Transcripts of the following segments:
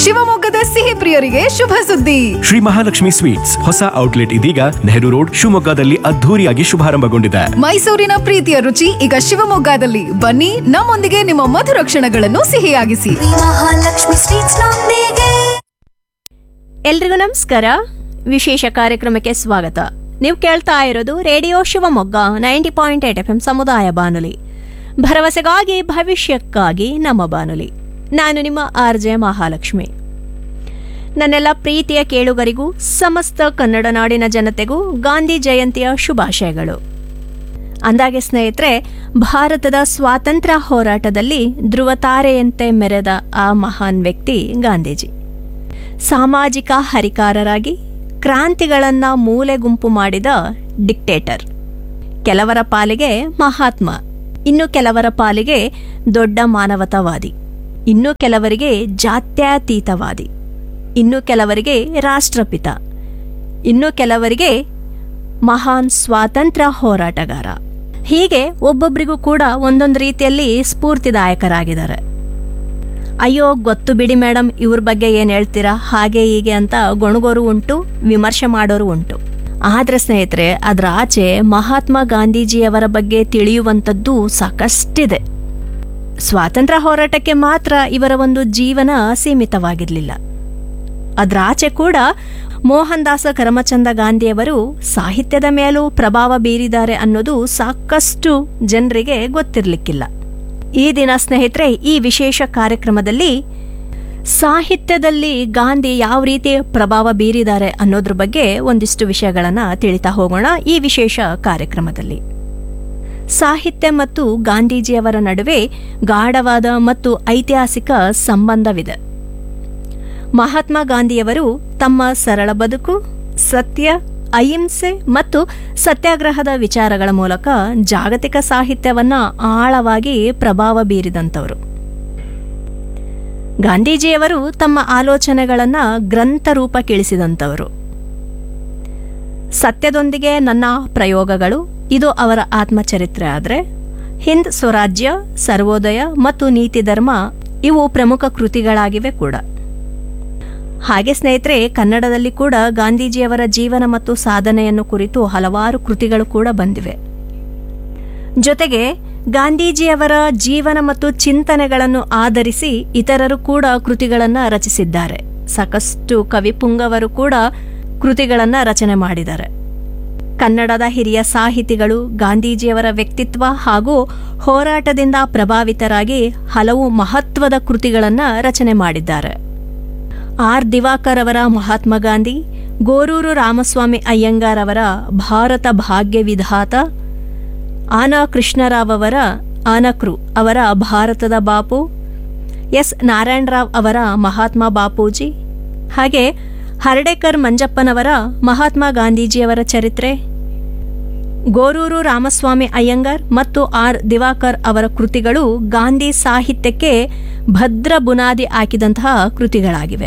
ಶಿವಮೊಗ್ಗದ ಸಿಹಿ ಪ್ರಿಯರಿಗೆ ಶುಭ ಸುದ್ದಿ ಶ್ರೀ ಮಹಾಲಕ್ಷ್ಮಿ ಸ್ವೀಟ್ಸ್ ಹೊಸ ಔಟ್ಲೆಟ್ ಇದೀಗ ನೆಹರು ರೋಡ್ ಶಿವಮೊಗ್ಗದಲ್ಲಿ ಅದ್ಧೂರಿಯಾಗಿ ಶುಭಾರಂಭಗೊಂಡಿದೆ ಮೈಸೂರಿನ ಪ್ರೀತಿಯ ರುಚಿ ಈಗ ಶಿವಮೊಗ್ಗದಲ್ಲಿ ಬನ್ನಿ ನಮ್ಮೊಂದಿಗೆ ನಿಮ್ಮ ಮಧುರ ಕ್ಷಣಗಳನ್ನು ಸಿಹಿಯಾಗಿಸಿ ಮಹಾಲಕ್ಷ್ಮಿ ಸ್ವೀಟ್ಸ್ ನೊಂದಿಗೆ ಎಲ್ರಿಗೂ ನಮಸ್ಕಾರ ವಿಶೇಷ ಕಾರ್ಯಕ್ರಮಕ್ಕೆ ಸ್ವಾಗತ ನೀವು ಕೇಳ್ತಾ ಇರೋದು radio Shivamogga ninety point eight F M ಸಮುದಾಯ ಬಾನುಲಿ ಭರವಸೆಗಾಗಿ ಭವಿಷ್ಯಕ್ಕಾಗಿ ನಮ್ಮ ಬಾನುಲಿ ನಾನು ನಿಮ್ಮ ಆರ್ ಜೆ ಮಹಾಲಕ್ಷ್ಮಿ ನನ್ನೆಲ್ಲ ಪ್ರೀತಿಯ ಕೇಳುಗರಿಗೂ ಸಮಸ್ತ ಕನ್ನಡ ನಾಡಿನ ಜನತೆಗೂ ಗಾಂಧಿ ಜಯಂತಿಯ ಶುಭಾಶಯಗಳು ಅಂದಾಗೆ ಸ್ನೇಹಿತರೆ ಭಾರತದ ಸ್ವಾತಂತ್ರ್ಯ ಹೋರಾಟದಲ್ಲಿ ಧ್ರುವ ತಾರೆಯಂತೆ ಮೆರೆದ ಆ ಮಹಾನ್ ವ್ಯಕ್ತಿ ಗಾಂಧೀಜಿ ಸಾಮಾಜಿಕ ಹರಿಕಾರರಾಗಿ ಕ್ರಾಂತಿಗಳನ್ನು ಮೂಲೆ ಗುಂಪು ಮಾಡಿದ ಡಿಕ್ಟೇಟರ್ ಕೆಲವರ ಪಾಲಿಗೆ ಮಹಾತ್ಮ ಇನ್ನು ಕೆಲವರ ಪಾಲಿಗೆ ದೊಡ್ಡ ಮಾನವತಾವಾದಿ ಇನ್ನು ಕೆಲವರಿಗೆ ಜಾತ್ಯತೀತವಾದಿ ಇನ್ನು ಕೆಲವರಿಗೆ ರಾಷ್ಟ್ರಪಿತ ಇನ್ನು ಕೆಲವರಿಗೆ ಮಹಾನ್ ಸ್ವಾತಂತ್ರ್ಯ ಹೋರಾಟಗಾರ ಹೀಗೆ ಒಬ್ಬೊಬ್ಬರಿಗೂ ಕೂಡ ಒಂದೊಂದು ರೀತಿಯಲ್ಲಿ ಸ್ಫೂರ್ತಿದಾಯಕರಾಗಿದ್ದಾರೆ ಅಯ್ಯೋ ಗೊತ್ತು ಬಿಡಿ ಮೇಡಮ್ ಇವ್ರ ಬಗ್ಗೆ ಏನು ಹೇಳ್ತೀರಾ ಹಾಗೆ ಹೀಗೆ ಅಂತ ಗೊಣಗೋರು ಉಂಟು ವಿಮರ್ಶೆ ಮಾಡೋರು ಉಂಟು ಆದ್ರೆ ಸ್ನೇಹಿತರೆ ಅದರ ಆಚೆ ಮಹಾತ್ಮ ಗಾಂಧೀಜಿಯವರ ಬಗ್ಗೆ ತಿಳಿಯುವಂಥದ್ದು ಸಾಕಷ್ಟಿದೆ ಸ್ವಾತಂತ್ರ್ಯ ಹೋರಾಟಕ್ಕೆ ಮಾತ್ರ ಇವರ ಒಂದು ಜೀವನ ಸೀಮಿತವಾಗಿರಲಿಲ್ಲ ಅದರ ಆಚೆ ಕೂಡ ಮೋಹನ್ ದಾಸ ಕರಮಚಂದ ಗಾಂಧಿಯವರು ಸಾಹಿತ್ಯದ ಮೇಲೂ ಪ್ರಭಾವ ಬೀರಿದ್ದಾರೆ ಅನ್ನೋದು ಸಾಕಷ್ಟು ಜನರಿಗೆ ಗೊತ್ತಿರಲಿಕ್ಕಿಲ್ಲ ಈ ದಿನ ಸ್ನೇಹಿತರೆ ಈ ವಿಶೇಷ ಕಾರ್ಯಕ್ರಮದಲ್ಲಿ ಸಾಹಿತ್ಯದಲ್ಲಿ ಗಾಂಧಿ ಯಾವ ರೀತಿ ಪ್ರಭಾವ ಬೀರಿದ್ದಾರೆ ಅನ್ನೋದ್ರ ಬಗ್ಗೆ ಒಂದಿಷ್ಟು ವಿಷಯಗಳನ್ನು ತಿಳಿತಾ ಹೋಗೋಣ ಈ ವಿಶೇಷ ಕಾರ್ಯಕ್ರಮದಲ್ಲಿ ಸಾಹಿತ್ಯ ಮತ್ತು ಗಾಂಧೀಜಿಯವರ ನಡುವೆ ಗಾಢವಾದ ಮತ್ತು ಐತಿಹಾಸಿಕ ಸಂಬಂಧವಿದೆ ಮಹಾತ್ಮ ಗಾಂಧಿಯವರು ತಮ್ಮ ಸರಳ ಬದುಕು ಸತ್ಯ ಅಹಿಂಸೆ ಮತ್ತು ಸತ್ಯಾಗ್ರಹದ ವಿಚಾರಗಳ ಮೂಲಕ ಜಾಗತಿಕ ಸಾಹಿತ್ಯವನ್ನ ಆಳವಾಗಿ ಪ್ರಭಾವ ಬೀರಿದಂಥವರು ಗಾಂಧೀಜಿಯವರು ತಮ್ಮ ಆಲೋಚನೆಗಳನ್ನ ಗ್ರಂಥ ರೂಪಕ್ಕಿಳಿಸಿದಂಥವರು ಸತ್ಯದೊಂದಿಗೆ ನನ್ನ ಪ್ರಯೋಗಗಳು ಇದು ಅವರ ಆತ್ಮಚರಿತ್ರೆ ಆದರೆ ಹಿಂದ್ ಸ್ವರಾಜ್ಯ ಸರ್ವೋದಯ ಮತ್ತು ನೀತಿ ಧರ್ಮ ಇವು ಪ್ರಮುಖ ಕೃತಿಗಳಾಗಿವೆ ಕೂಡ ಹಾಗೆ ಸ್ನೇಹಿತರೆ ಕನ್ನಡದಲ್ಲಿ ಕೂಡ ಗಾಂಧೀಜಿಯವರ ಜೀವನ ಮತ್ತು ಸಾಧನೆಯನ್ನು ಕುರಿತು ಹಲವಾರು ಕೃತಿಗಳು ಕೂಡ ಬಂದಿವೆ ಜೊತೆಗೆ ಗಾಂಧೀಜಿಯವರ ಜೀವನ ಮತ್ತು ಚಿಂತನೆಗಳನ್ನು ಆಧರಿಸಿ ಇತರರು ಕೂಡ ಕೃತಿಗಳನ್ನು ರಚಿಸಿದ್ದಾರೆ ಸಾಕಷ್ಟು ಕವಿಪುಂಗವರು ಕೂಡ ಕೃತಿಗಳನ್ನು ರಚನೆ ಮಾಡಿದ್ದಾರೆ ಕನ್ನಡದ ಹಿರಿಯ ಸಾಹಿತಿಗಳು ಗಾಂಧೀಜಿಯವರ ವ್ಯಕ್ತಿತ್ವ ಹಾಗೂ ಹೋರಾಟದಿಂದ ಪ್ರಭಾವಿತರಾಗಿ ಹಲವು ಮಹತ್ವದ ಕೃತಿಗಳನ್ನು ರಚನೆ ಮಾಡಿದ್ದಾರೆ ಆರ್ ದಿವಾಕರ್ ಅವರ ಮಹಾತ್ಮ ಗಾಂಧಿ ಗೋರೂರು ರಾಮಸ್ವಾಮಿ ಅಯ್ಯಂಗಾರ್ ಅವರ ಭಾರತ ಭಾಗ್ಯ ವಿಧಾತ ಆನಾ ಕೃಷ್ಣರಾವ್ ಅವರ ಆನಕ್ರು ಅವರ ಭಾರತದ ಬಾಪು ಎಸ್ ನಾರಾಯಣರಾವ್ ಅವರ ಮಹಾತ್ಮ ಬಾಪೂಜಿ ಹಾಗೆ ಹರ್ಡೇಕರ್ ಮಂಜಪ್ಪನವರ ಮಹಾತ್ಮ ಗಾಂಧೀಜಿಯವರ ಚರಿತ್ರೆ ಗೋರೂರು ರಾಮಸ್ವಾಮಿ ಅಯ್ಯಂಗಾರ್ ಮತ್ತು ಆರ್ ದಿವಾಕರ್ ಅವರ ಕೃತಿಗಳು ಗಾಂಧಿ ಸಾಹಿತ್ಯಕ್ಕೆ ಭದ್ರ ಬುನಾದಿ ಹಾಕಿದಂತಹ ಕೃತಿಗಳಾಗಿವೆ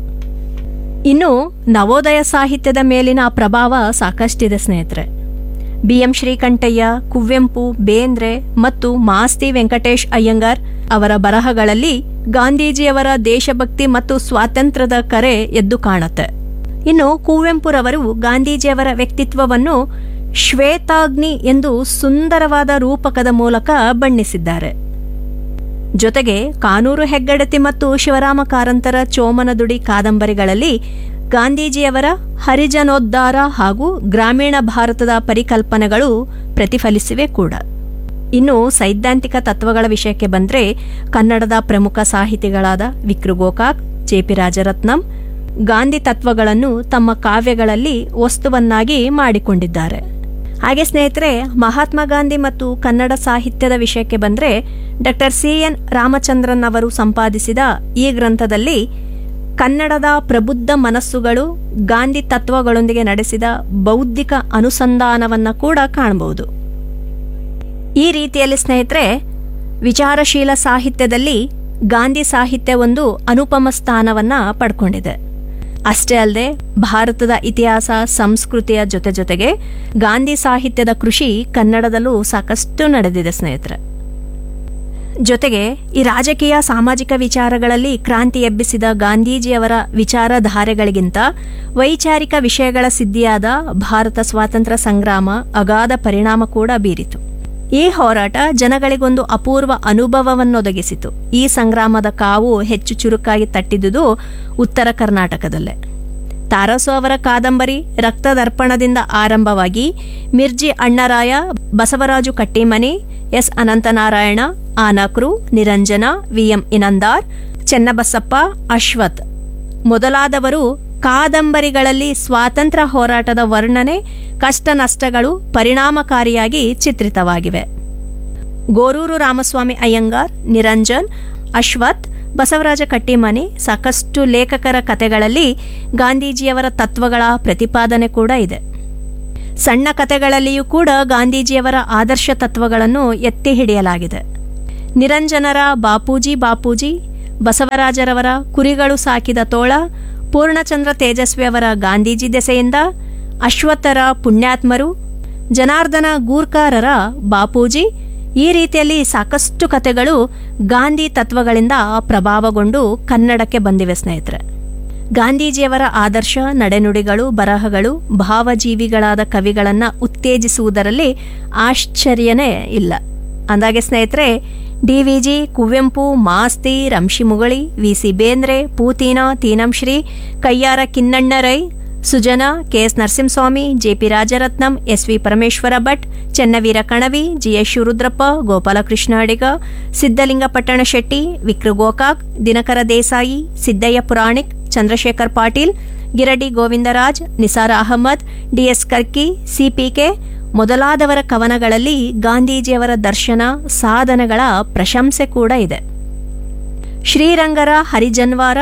ಇನ್ನು ನವೋದಯ ಸಾಹಿತ್ಯದ ಮೇಲಿನ ಪ್ರಭಾವ ಸಾಕಷ್ಟಿದೆ ಸ್ನೇಹಿತರೆ ಬಿ ಎಂ ಶ್ರೀಕಂಠಯ್ಯ ಕುವೆಂಪು ಬೇಂದ್ರೆ ಮತ್ತು ಮಾಸ್ತಿ ವೆಂಕಟೇಶ್ ಅಯ್ಯಂಗಾರ್ ಅವರ ಬರಹಗಳಲ್ಲಿ ಗಾಂಧೀಜಿಯವರ ದೇಶಭಕ್ತಿ ಮತ್ತು ಸ್ವಾತಂತ್ರ್ಯದ ಕರೆ ಎದ್ದು ಕಾಣುತ್ತೆ ಇನ್ನು ಕುವೆಂಪುರವರು ಗಾಂಧೀಜಿಯವರ ವ್ಯಕ್ತಿತ್ವವನ್ನು ಶ್ವೇತಾಗ್ನಿ ಎಂದು ಸುಂದರವಾದ ರೂಪಕದ ಮೂಲಕ ಬಣ್ಣಿಸಿದ್ದಾರೆ ಜೊತೆಗೆ ಕಾನೂರು ಹೆಗ್ಗಡತಿ ಮತ್ತು ಶಿವರಾಮ ಕಾರಂತರ ಚೋಮನದುಡಿ ಕಾದಂಬರಿಗಳಲ್ಲಿ ಗಾಂಧೀಜಿಯವರ ಹರಿಜನೋದ್ಧಾರ ಹಾಗೂ ಗ್ರಾಮೀಣ ಭಾರತದ ಪರಿಕಲ್ಪನೆಗಳು ಪ್ರತಿಫಲಿಸಿವೆ ಕೂಡ ಇನ್ನು ಸೈದ್ಧಾಂತಿಕ ತತ್ವಗಳ ವಿಷಯಕ್ಕೆ ಬಂದರೆ ಕನ್ನಡದ ಪ್ರಮುಖ ಸಾಹಿತಿಗಳಾದ ವಿಕ್ರು ಗೋಕಾಕ್ ಜೆಪಿ ರಾಜರತ್ನಂ ಗಾಂಧಿ ತತ್ವಗಳನ್ನು ತಮ್ಮ ಕಾವ್ಯಗಳಲ್ಲಿ ವಸ್ತುವನ್ನಾಗಿ ಮಾಡಿಕೊಂಡಿದ್ದಾರೆ ಹಾಗೆ ಸ್ನೇಹಿತರೆ ಮಹಾತ್ಮ ಗಾಂಧಿ ಮತ್ತು ಕನ್ನಡ ಸಾಹಿತ್ಯದ ವಿಷಯಕ್ಕೆ ಬಂದರೆ ಡಾಕ್ಟರ್ ಸಿ ಎನ್ ರಾಮಚಂದ್ರನ್ ಅವರು ಸಂಪಾದಿಸಿದ ಈ ಗ್ರಂಥದಲ್ಲಿ ಕನ್ನಡದ ಪ್ರಬುದ್ಧ ಮನಸ್ಸುಗಳು ಗಾಂಧಿ ತತ್ವಗಳೊಂದಿಗೆ ನಡೆಸಿದ ಬೌದ್ಧಿಕ ಅನುಸಂಧಾನವನ್ನು ಕೂಡ ಕಾಣಬಹುದು ಈ ರೀತಿಯಲ್ಲಿ ಸ್ನೇಹಿತರೆ ವಿಚಾರಶೀಲ ಸಾಹಿತ್ಯದಲ್ಲಿ ಗಾಂಧಿ ಸಾಹಿತ್ಯ ಒಂದು ಅನುಪಮ ಸ್ಥಾನವನ್ನ ಪಡ್ಕೊಂಡಿದೆ ಅಷ್ಟೇ ಅಲ್ಲದೆ ಭಾರತದ ಇತಿಹಾಸ ಸಂಸ್ಕೃತಿಯ ಜೊತೆ ಜೊತೆಗೆ ಗಾಂಧಿ ಸಾಹಿತ್ಯದ ಕೃಷಿ ಕನ್ನಡದಲ್ಲೂ ಸಾಕಷ್ಟು ನಡೆದಿದೆ ಸ್ನೇಹಿತರೆ ಜೊತೆಗೆ ಈ ರಾಜಕೀಯ ಸಾಮಾಜಿಕ ವಿಚಾರಗಳಲ್ಲಿ ಕ್ರಾಂತಿ ಎಬ್ಬಿಸಿದ ಗಾಂಧೀಜಿಯವರ ವಿಚಾರಧಾರೆಗಳಿಗಿಂತ ವೈಚಾರಿಕ ವಿಷಯಗಳ ಸಿದ್ಧಿಯಾದ ಭಾರತ ಸ್ವಾತಂತ್ರ್ಯ ಸಂಗ್ರಾಮ ಅಗಾಧ ಪರಿಣಾಮ ಕೂಡ ಬೀರಿತು ಈ ಹೋರಾಟ ಜನಗಳಿಗೊಂದು ಅಪೂರ್ವ ಅನುಭವವನ್ನೊದಗಿಸಿತು ಈ ಸಂಗ್ರಾಮದ ಕಾವು ಹೆಚ್ಚು ಚುರುಕಾಗಿ ತಟ್ಟಿದುದು ಉತ್ತರ ಕರ್ನಾಟಕದಲ್ಲೇ ತಾರಸು ಅವರ ಕಾದಂಬರಿ ರಕ್ತದರ್ಪಣದಿಂದ ಆರಂಭವಾಗಿ ಮಿರ್ಜಿ ಅಣ್ಣರಾಯ ಬಸವರಾಜು ಕಟ್ಟಿಮನಿ ಎಸ್ ಅನಂತನಾರಾಯಣ ಆನಕ್ರು ನಿರಂಜನ ವಿಎಂ ಇನಂದಾರ್ ಚೆನ್ನಬಸಪ್ಪ ಅಶ್ವಥ್ ಮೊದಲಾದವರು ಕಾದಂಬರಿಗಳಲ್ಲಿ ಸ್ವಾತಂತ್ರ್ಯ ಹೋರಾಟದ ವರ್ಣನೆ ಕಷ್ಟ ನಷ್ಟಗಳು ಪರಿಣಾಮಕಾರಿಯಾಗಿ ಚಿತ್ರಿತವಾಗಿವೆ ಗೋರೂರು ರಾಮಸ್ವಾಮಿ ಅಯ್ಯಂಗಾರ್ ನಿರಂಜನ್ ಅಶ್ವಥ್ ಬಸವರಾಜ ಕಟ್ಟಿಮನಿ ಸಾಕಷ್ಟು ಲೇಖಕರ ಕಥೆಗಳಲ್ಲಿ ಗಾಂಧೀಜಿಯವರ ತತ್ವಗಳ ಪ್ರತಿಪಾದನೆ ಕೂಡ ಇದೆ ಸಣ್ಣ ಕಥೆಗಳಲ್ಲಿಯೂ ಕೂಡ ಗಾಂಧೀಜಿಯವರ ಆದರ್ಶ ತತ್ವಗಳನ್ನು ಎತ್ತಿ ಹಿಡಿಯಲಾಗಿದೆ ನಿರಂಜನರ ಬಾಪೂಜಿ ಬಾಪೂಜಿ ಬಸವರಾಜರವರ ಕುರಿಗಳು ಸಾಕಿದ ತೋಳ ಪೂರ್ಣಚಂದ್ರ ತೇಜಸ್ವಿ ಅವರ ಗಾಂಧೀಜಿ ದೆಸೆಯಿಂದ ಅಶ್ವತ್ಥರ ಪುಣ್ಯಾತ್ಮರು ಜನಾರ್ದನ ಗೂರ್ಖಾರರ ಬಾಪೂಜಿ ಈ ರೀತಿಯಲ್ಲಿ ಸಾಕಷ್ಟು ಕಥೆಗಳು ಗಾಂಧಿ ತತ್ವಗಳಿಂದ ಪ್ರಭಾವಗೊಂಡು ಕನ್ನಡಕ್ಕೆ ಬಂದಿವೆ ಸ್ನೇಹಿತರೆ ಗಾಂಧೀಜಿಯವರ ಆದರ್ಶ ನಡೆನುಡಿಗಳು ಬರಹಗಳು ಭಾವಜೀವಿಗಳಾದ ಕವಿಗಳನ್ನು ಉತ್ತೇಜಿಸುವುದರಲ್ಲಿ ಆಶ್ಚರ್ಯನೇ ಇಲ್ಲ ಅಂದಾಗೆ ಸ್ನೇಹಿತರೆ D V G Kuvempu Masti Ramshi Mugali V C Bendre Putina Tinamshri Kayyara Kinhannarai Sujana K S Narasimhaswamy J P Rajaratnam S V Parameshwara Bhat Channaveera Kanavi G S Shivarudrappa Gopalakrishna Adiga Siddalinga Pattana Shetty Vikru Gokak Dinakara Desai Siddaiah Puranik Chandrashekhar Patil Giradi Govindraj Nisar Ahmed D S Karki C P K ಮೊದಲಾದವರ ಕವನಗಳಲ್ಲಿ ಗಾಂಧೀಜಿಯವರ ದರ್ಶನ ಸಾಧನೆಗಳ ಪ್ರಶಂಸೆ ಕೂಡ ಇದೆ ಶ್ರೀರಂಗರ ಹರಿಜನ್ವಾರ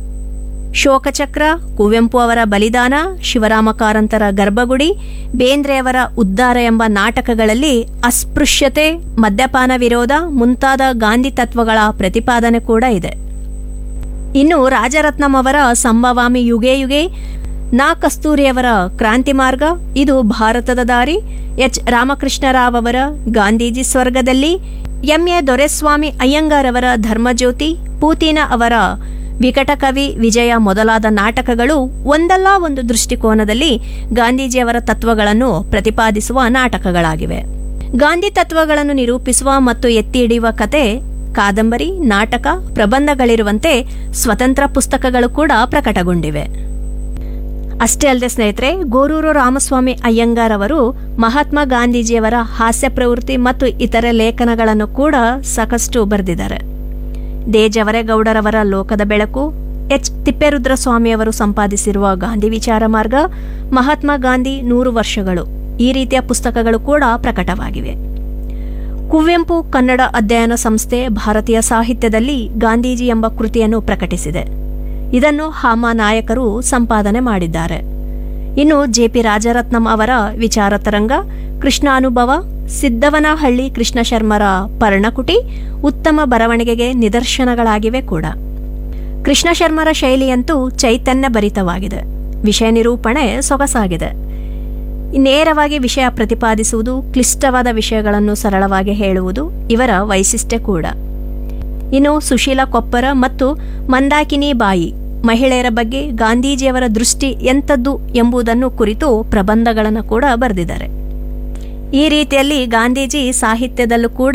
ಶೋಕಚಕ್ರ ಕುವೆಂಪು ಅವರ ಬಲಿದಾನ ಶಿವರಾಮ ಕಾರಂತರ ಗರ್ಭಗುಡಿ ಬೇಂದ್ರೆಯವರ ಉದ್ಧಾರ ಎಂಬ ನಾಟಕಗಳಲ್ಲಿ ಅಸ್ಪೃಶ್ಯತೆ ಮದ್ಯಪಾನ ವಿರೋಧ ಮುಂತಾದ ಗಾಂಧಿ ತತ್ವಗಳ ಪ್ರತಿಪಾದನೆ ಕೂಡ ಇದೆ ಇನ್ನು ರಾಜರತ್ನಂ ಅವರ ಸಂಭವಾಮಿ ಯುಗೆ ಯುಗೆ ನಾ ಕಸ್ತೂರಿಯವರ ಕ್ರಾಂತಿ ಮಾರ್ಗ ಇದು ಭಾರತದ ದಾರಿ ಎಚ್ ರಾಮಕೃಷ್ಣರಾವ್ ಅವರ ಗಾಂಧೀಜಿ ಸ್ವರ್ಗದಲ್ಲಿ ಎಂಎ ದೊರೆಸ್ವಾಮಿ ಅಯ್ಯಂಗಾರ್ ಅವರ ಧರ್ಮಜ್ಯೋತಿ ಪೂತಿನ ಅವರ ವಿಕಟಕವಿ ವಿಜಯ ಮೊದಲಾದ ನಾಟಕಗಳು ಒಂದಲ್ಲ ಒಂದು ದೃಷ್ಟಿಕೋನದಲ್ಲಿ ಗಾಂಧೀಜಿಯವರ ತತ್ವಗಳನ್ನು ಪ್ರತಿಪಾದಿಸುವ ನಾಟಕಗಳಾಗಿವೆ ಗಾಂಧಿ ತತ್ವಗಳನ್ನು ನಿರೂಪಿಸುವ ಮತ್ತು ಎತ್ತಿ ಹಿಡಿಯುವ ಕತೆ ಕಾದಂಬರಿ ನಾಟಕ ಪ್ರಬಂಧಗಳಿರುವಂತೆ ಸ್ವತಂತ್ರ ಪುಸ್ತಕಗಳು ಕೂಡ ಪ್ರಕಟಗೊಂಡಿವೆ ಅಷ್ಟೇ ಅಲ್ಲದೆ ಸ್ನೇಹಿತರೆ ಗೋರೂರು ರಾಮಸ್ವಾಮಿ ಅಯ್ಯಂಗಾರ್ ಅವರು ಮಹಾತ್ಮ ಗಾಂಧೀಜಿಯವರ ಹಾಸ್ಯ ಪ್ರವೃತ್ತಿ ಮತ್ತು ಇತರೆ ಲೇಖನಗಳನ್ನು ಕೂಡ ಸಾಕಷ್ಟು ಬರೆದಿದ್ದಾರೆ ದೇ ಜವರೇಗೌಡರವರ ಲೋಕದ ಬೆಳಕು ಎಚ್ ತಿಪ್ಪೇರುದ್ರಸ್ವಾಮಿಯವರು ಸಂಪಾದಿಸಿರುವ ಗಾಂಧಿ ವಿಚಾರ ಮಾರ್ಗ ಮಹಾತ್ಮ ಗಾಂಧಿ ನೂರು ವರ್ಷಗಳು ಈ ರೀತಿಯ ಪುಸ್ತಕಗಳು ಕೂಡ ಪ್ರಕಟವಾಗಿವೆ ಕುವೆಂಪು ಕನ್ನಡ ಅಧ್ಯಯನ ಸಂಸ್ಥೆ ಭಾರತೀಯ ಸಾಹಿತ್ಯದಲ್ಲಿ ಗಾಂಧೀಜಿ ಎಂಬ ಕೃತಿಯನ್ನು ಪ್ರಕಟಿಸಿದೆ ಇದನ್ನು ಹಾಮ ನಾಯಕರು ಸಂಪಾದನೆ ಮಾಡಿದ್ದಾರೆ ಇನ್ನು ಜೆಪಿ ರಾಜರತ್ನಂ ಅವರ ವಿಚಾರ ತರಂಗ ಕೃಷ್ಣಾನುಭವ ಸಿದ್ದವನಹಳ್ಳಿ ಕೃಷ್ಣ ಶರ್ಮರ ಪರ್ಣಕುಟಿ ಉತ್ತಮ ಬರವಣಿಗೆಗೆ ನಿದರ್ಶನಗಳಾಗಿವೆ ಕೂಡ ಕೃಷ್ಣ ಶರ್ಮರ ಶೈಲಿಯಂತೂ ಚೈತನ್ಯ ಭರಿತವಾಗಿದೆ ವಿಷಯ ನಿರೂಪಣೆ ಸೊಗಸಾಗಿದೆ ನೇರವಾಗಿ ವಿಷಯ ಪ್ರತಿಪಾದಿಸುವುದು ಕ್ಲಿಷ್ಟವಾದ ವಿಷಯಗಳನ್ನು ಸರಳವಾಗಿ ಹೇಳುವುದು ಇವರ ವೈಶಿಷ್ಟ್ಯ ಕೂಡ ಇನ್ನು ಸುಶೀಲ ಕೊಪ್ಪರ ಮತ್ತು ಮಂದಾಕಿನಿ ಬಾಯಿ ಮಹಿಳೆಯರ ಬಗ್ಗೆ ಗಾಂಧೀಜಿಯವರ ದೃಷ್ಟಿ ಎಂಥದ್ದು ಎಂಬುದನ್ನು ಕುರಿತು ಪ್ರಬಂಧಗಳನ್ನು ಕೂಡ ಬರೆದಿದ್ದಾರೆ ಈ ರೀತಿಯಲ್ಲಿ ಗಾಂಧೀಜಿ ಸಾಹಿತ್ಯದಲ್ಲೂ ಕೂಡ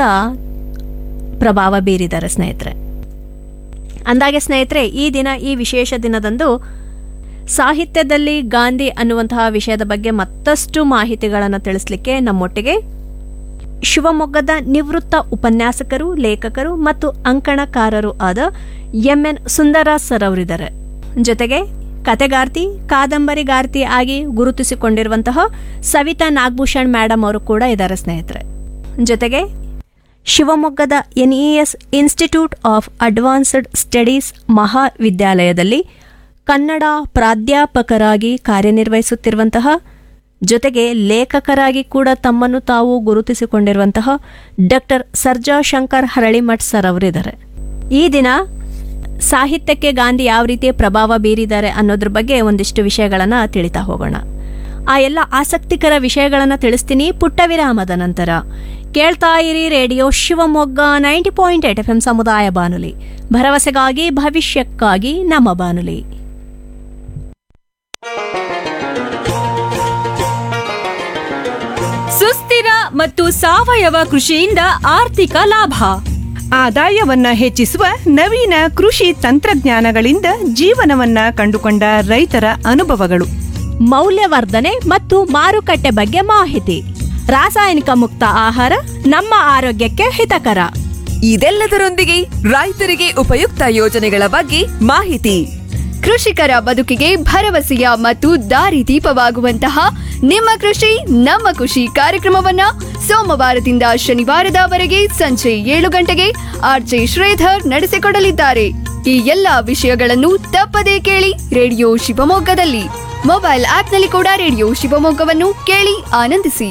ಪ್ರಭಾವ ಬೀರಿದ್ದಾರೆ ಸ್ನೇಹಿತರೆ ಅಂದಾಗೆ ಸ್ನೇಹಿತರೆ ಈ ದಿನ ಈ ವಿಶೇಷ ದಿನದಂದು ಸಾಹಿತ್ಯದಲ್ಲಿ ಗಾಂಧಿ ಅನ್ನುವಂತಹ ವಿಷಯದ ಬಗ್ಗೆ ಮತ್ತಷ್ಟು ಮಾಹಿತಿಗಳನ್ನು ತಿಳಿಸ್ಲಿಕ್ಕೆ ನಮ್ಮೊಟ್ಟಿಗೆ ಶಿವಮೊಗ್ಗದ ನಿವೃತ್ತ ಉಪನ್ಯಾಸಕರು ಲೇಖಕರು ಮತ್ತು ಅಂಕಣಕಾರರು ಆದ ಎಂಎನ್ ಸುಂದರಾಜ್ ಸರ್ ಅವರಿದ್ದಾರೆ ಜೊತೆಗೆ ಕತೆಗಾರ್ತಿ ಕಾದಂಬರಿಗಾರ್ತಿ ಆಗಿ ಗುರುತಿಸಿಕೊಂಡಿರುವಂತಹ ಸವಿತಾ ನಾಗಭೂಷಣ್ ಮೇಡಮ್ ಅವರು ಕೂಡ ಇದ್ದಾರೆ ಸ್ನೇಹಿತರೆ ಜೊತೆಗೆ ಶಿವಮೊಗ್ಗದ N E S institute of advanced studies ಮಹಾವಿದ್ಯಾಲಯದಲ್ಲಿ ಕನ್ನಡ ಪ್ರಾಧ್ಯಾಪಕರಾಗಿ ಕಾರ್ಯನಿರ್ವಹಿಸುತ್ತಿರುವಂತಹ ಜೊತೆಗೆ ಲೇಖಕರಾಗಿ ಕೂಡ ತಮ್ಮನ್ನು ತಾವು ಗುರುತಿಸಿಕೊಂಡಿರುವಂತಹ ಡಾಕ್ಟರ್ ಸರ್ಜಾ ಶಂಕರ್ ಹರಳಿಮಠ್ ಸರ್ ಅವರಿದ್ದಾರೆ ಈ ದಿನ ಸಾಹಿತ್ಯಕ್ಕೆ ಗಾಂಧಿ ಯಾವ ರೀತಿ ಪ್ರಭಾವ ಬೀರಿದ್ದಾರೆ ಅನ್ನೋದ್ರ ಬಗ್ಗೆ ಒಂದಿಷ್ಟು ವಿಷಯಗಳನ್ನು ತಿಳಿತಾ ಹೋಗೋಣ ಆ ಎಲ್ಲ ಆಸಕ್ತಿಕರ ವಿಷಯಗಳನ್ನು ತಿಳಿಸ್ತೀನಿ ಪುಟ್ಟ ವಿರಾಮದ ನಂತರ ಕೇಳ್ತಾ ಇರಿ radio Shivamogga ninety point eight F M ಸಮುದಾಯ ಬಾನುಲಿ ಭರವಸೆಗಾಗಿ ಭವಿಷ್ಯಕ್ಕಾಗಿ ನಮ್ಮ ಬಾನುಲಿ ಸುಸ್ಥಿರ ಮತ್ತು ಸಾವಯವ ಕೃಷಿಯಿಂದ ಆರ್ಥಿಕ ಲಾಭ ಆದಾಯವನ್ನ ಹೆಚ್ಚಿಸುವ ನವೀನ ಕೃಷಿ ತಂತ್ರಜ್ಞಾನಗಳಿಂದ ಜೀವನವನ್ನ ಕಂಡುಕೊಂಡ ರೈತರ ಅನುಭವಗಳು ಮೌಲ್ಯವರ್ಧನೆ ಮತ್ತು ಮಾರುಕಟ್ಟೆ ಬಗ್ಗೆ ಮಾಹಿತಿ ರಾಸಾಯನಿಕ ಮುಕ್ತ ಆಹಾರ ನಮ್ಮ ಆರೋಗ್ಯಕ್ಕೆ ಹಿತಕರ ಇದೆಲ್ಲದರೊಂದಿಗೆ ರೈತರಿಗೆ ಉಪಯುಕ್ತ ಯೋಜನೆಗಳ ಬಗ್ಗೆ ಮಾಹಿತಿ ಕೃಷಿಕರ ಬದುಕಿಗೆ ಭರವಸೆಯ ಮತ್ತು ದಾರಿದೀಪವಾಗುವಂತಹ ನಿಮ್ಮ ಕೃಷಿ ನಮ್ಮ ಖುಷಿ ಕಾರ್ಯಕ್ರಮವನ್ನ ಸೋಮವಾರದಿಂದ ಶನಿವಾರದವರೆಗೆ ಸಂಜೆ ಏಳು ಗಂಟೆಗೆ ಆರ್ಜೆ ಶ್ರೀಧರ್ ನಡೆಸಿಕೊಡಲಿದ್ದಾರೆ ಈ ಎಲ್ಲಾ ವಿಷಯಗಳನ್ನು ತಪ್ಪದೇ ಕೇಳಿ ರೇಡಿಯೋ ಶಿವಮೊಗ್ಗದಲ್ಲಿ ಮೊಬೈಲ್ ಆಪ್ನಲ್ಲಿ ಕೂಡ ರೇಡಿಯೋ ಶಿವಮೊಗ್ಗವನ್ನು ಕೇಳಿ ಆನಂದಿಸಿ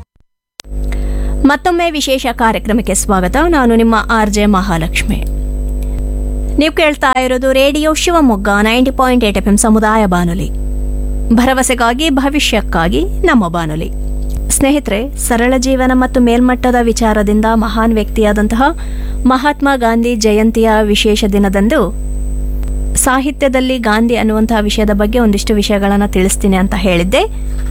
ಮತ್ತೊಮ್ಮೆ ವಿಶೇಷ ಕಾರ್ಯಕ್ರಮಕ್ಕೆ ಸ್ವಾಗತ ನಾನು ನಿಮ್ಮ ಆರ್ ಜೆ ಮಹಾಲಕ್ಷ್ಮಿ ನೀವು ಕೇಳ್ತಾ ಇರೋದು radio Shivamogga ninety point eight F M ಸಮುದಾಯ ಬಾನುಲಿ ಭರವಸೆಗಾಗಿ ಭವಿಷ್ಯಕ್ಕಾಗಿ ನಮ್ಮ ಬಾನುಲಿ ಸ್ನೇಹಿತರೆ ಸರಳ ಜೀವನ ಮತ್ತು ಮೇಲ್ಮಟ್ಟದ ವಿಚಾರದಿಂದ ಮಹಾನ್ ವ್ಯಕ್ತಿಯಾದಂತಹ ಮಹಾತ್ಮ ಗಾಂಧಿ ಜಯಂತಿಯ ವಿಶೇಷ ದಿನದಂದು ಸಾಹಿತ್ಯದಲ್ಲಿ ಗಾಂಧಿ ಅನ್ನುವಂತಹ ವಿಷಯದ ಬಗ್ಗೆ ಒಂದಿಷ್ಟು ವಿಷಯಗಳನ್ನು ತಿಳಿಸ್ತೀನಿ ಅಂತ ಹೇಳಿದ್ದೆ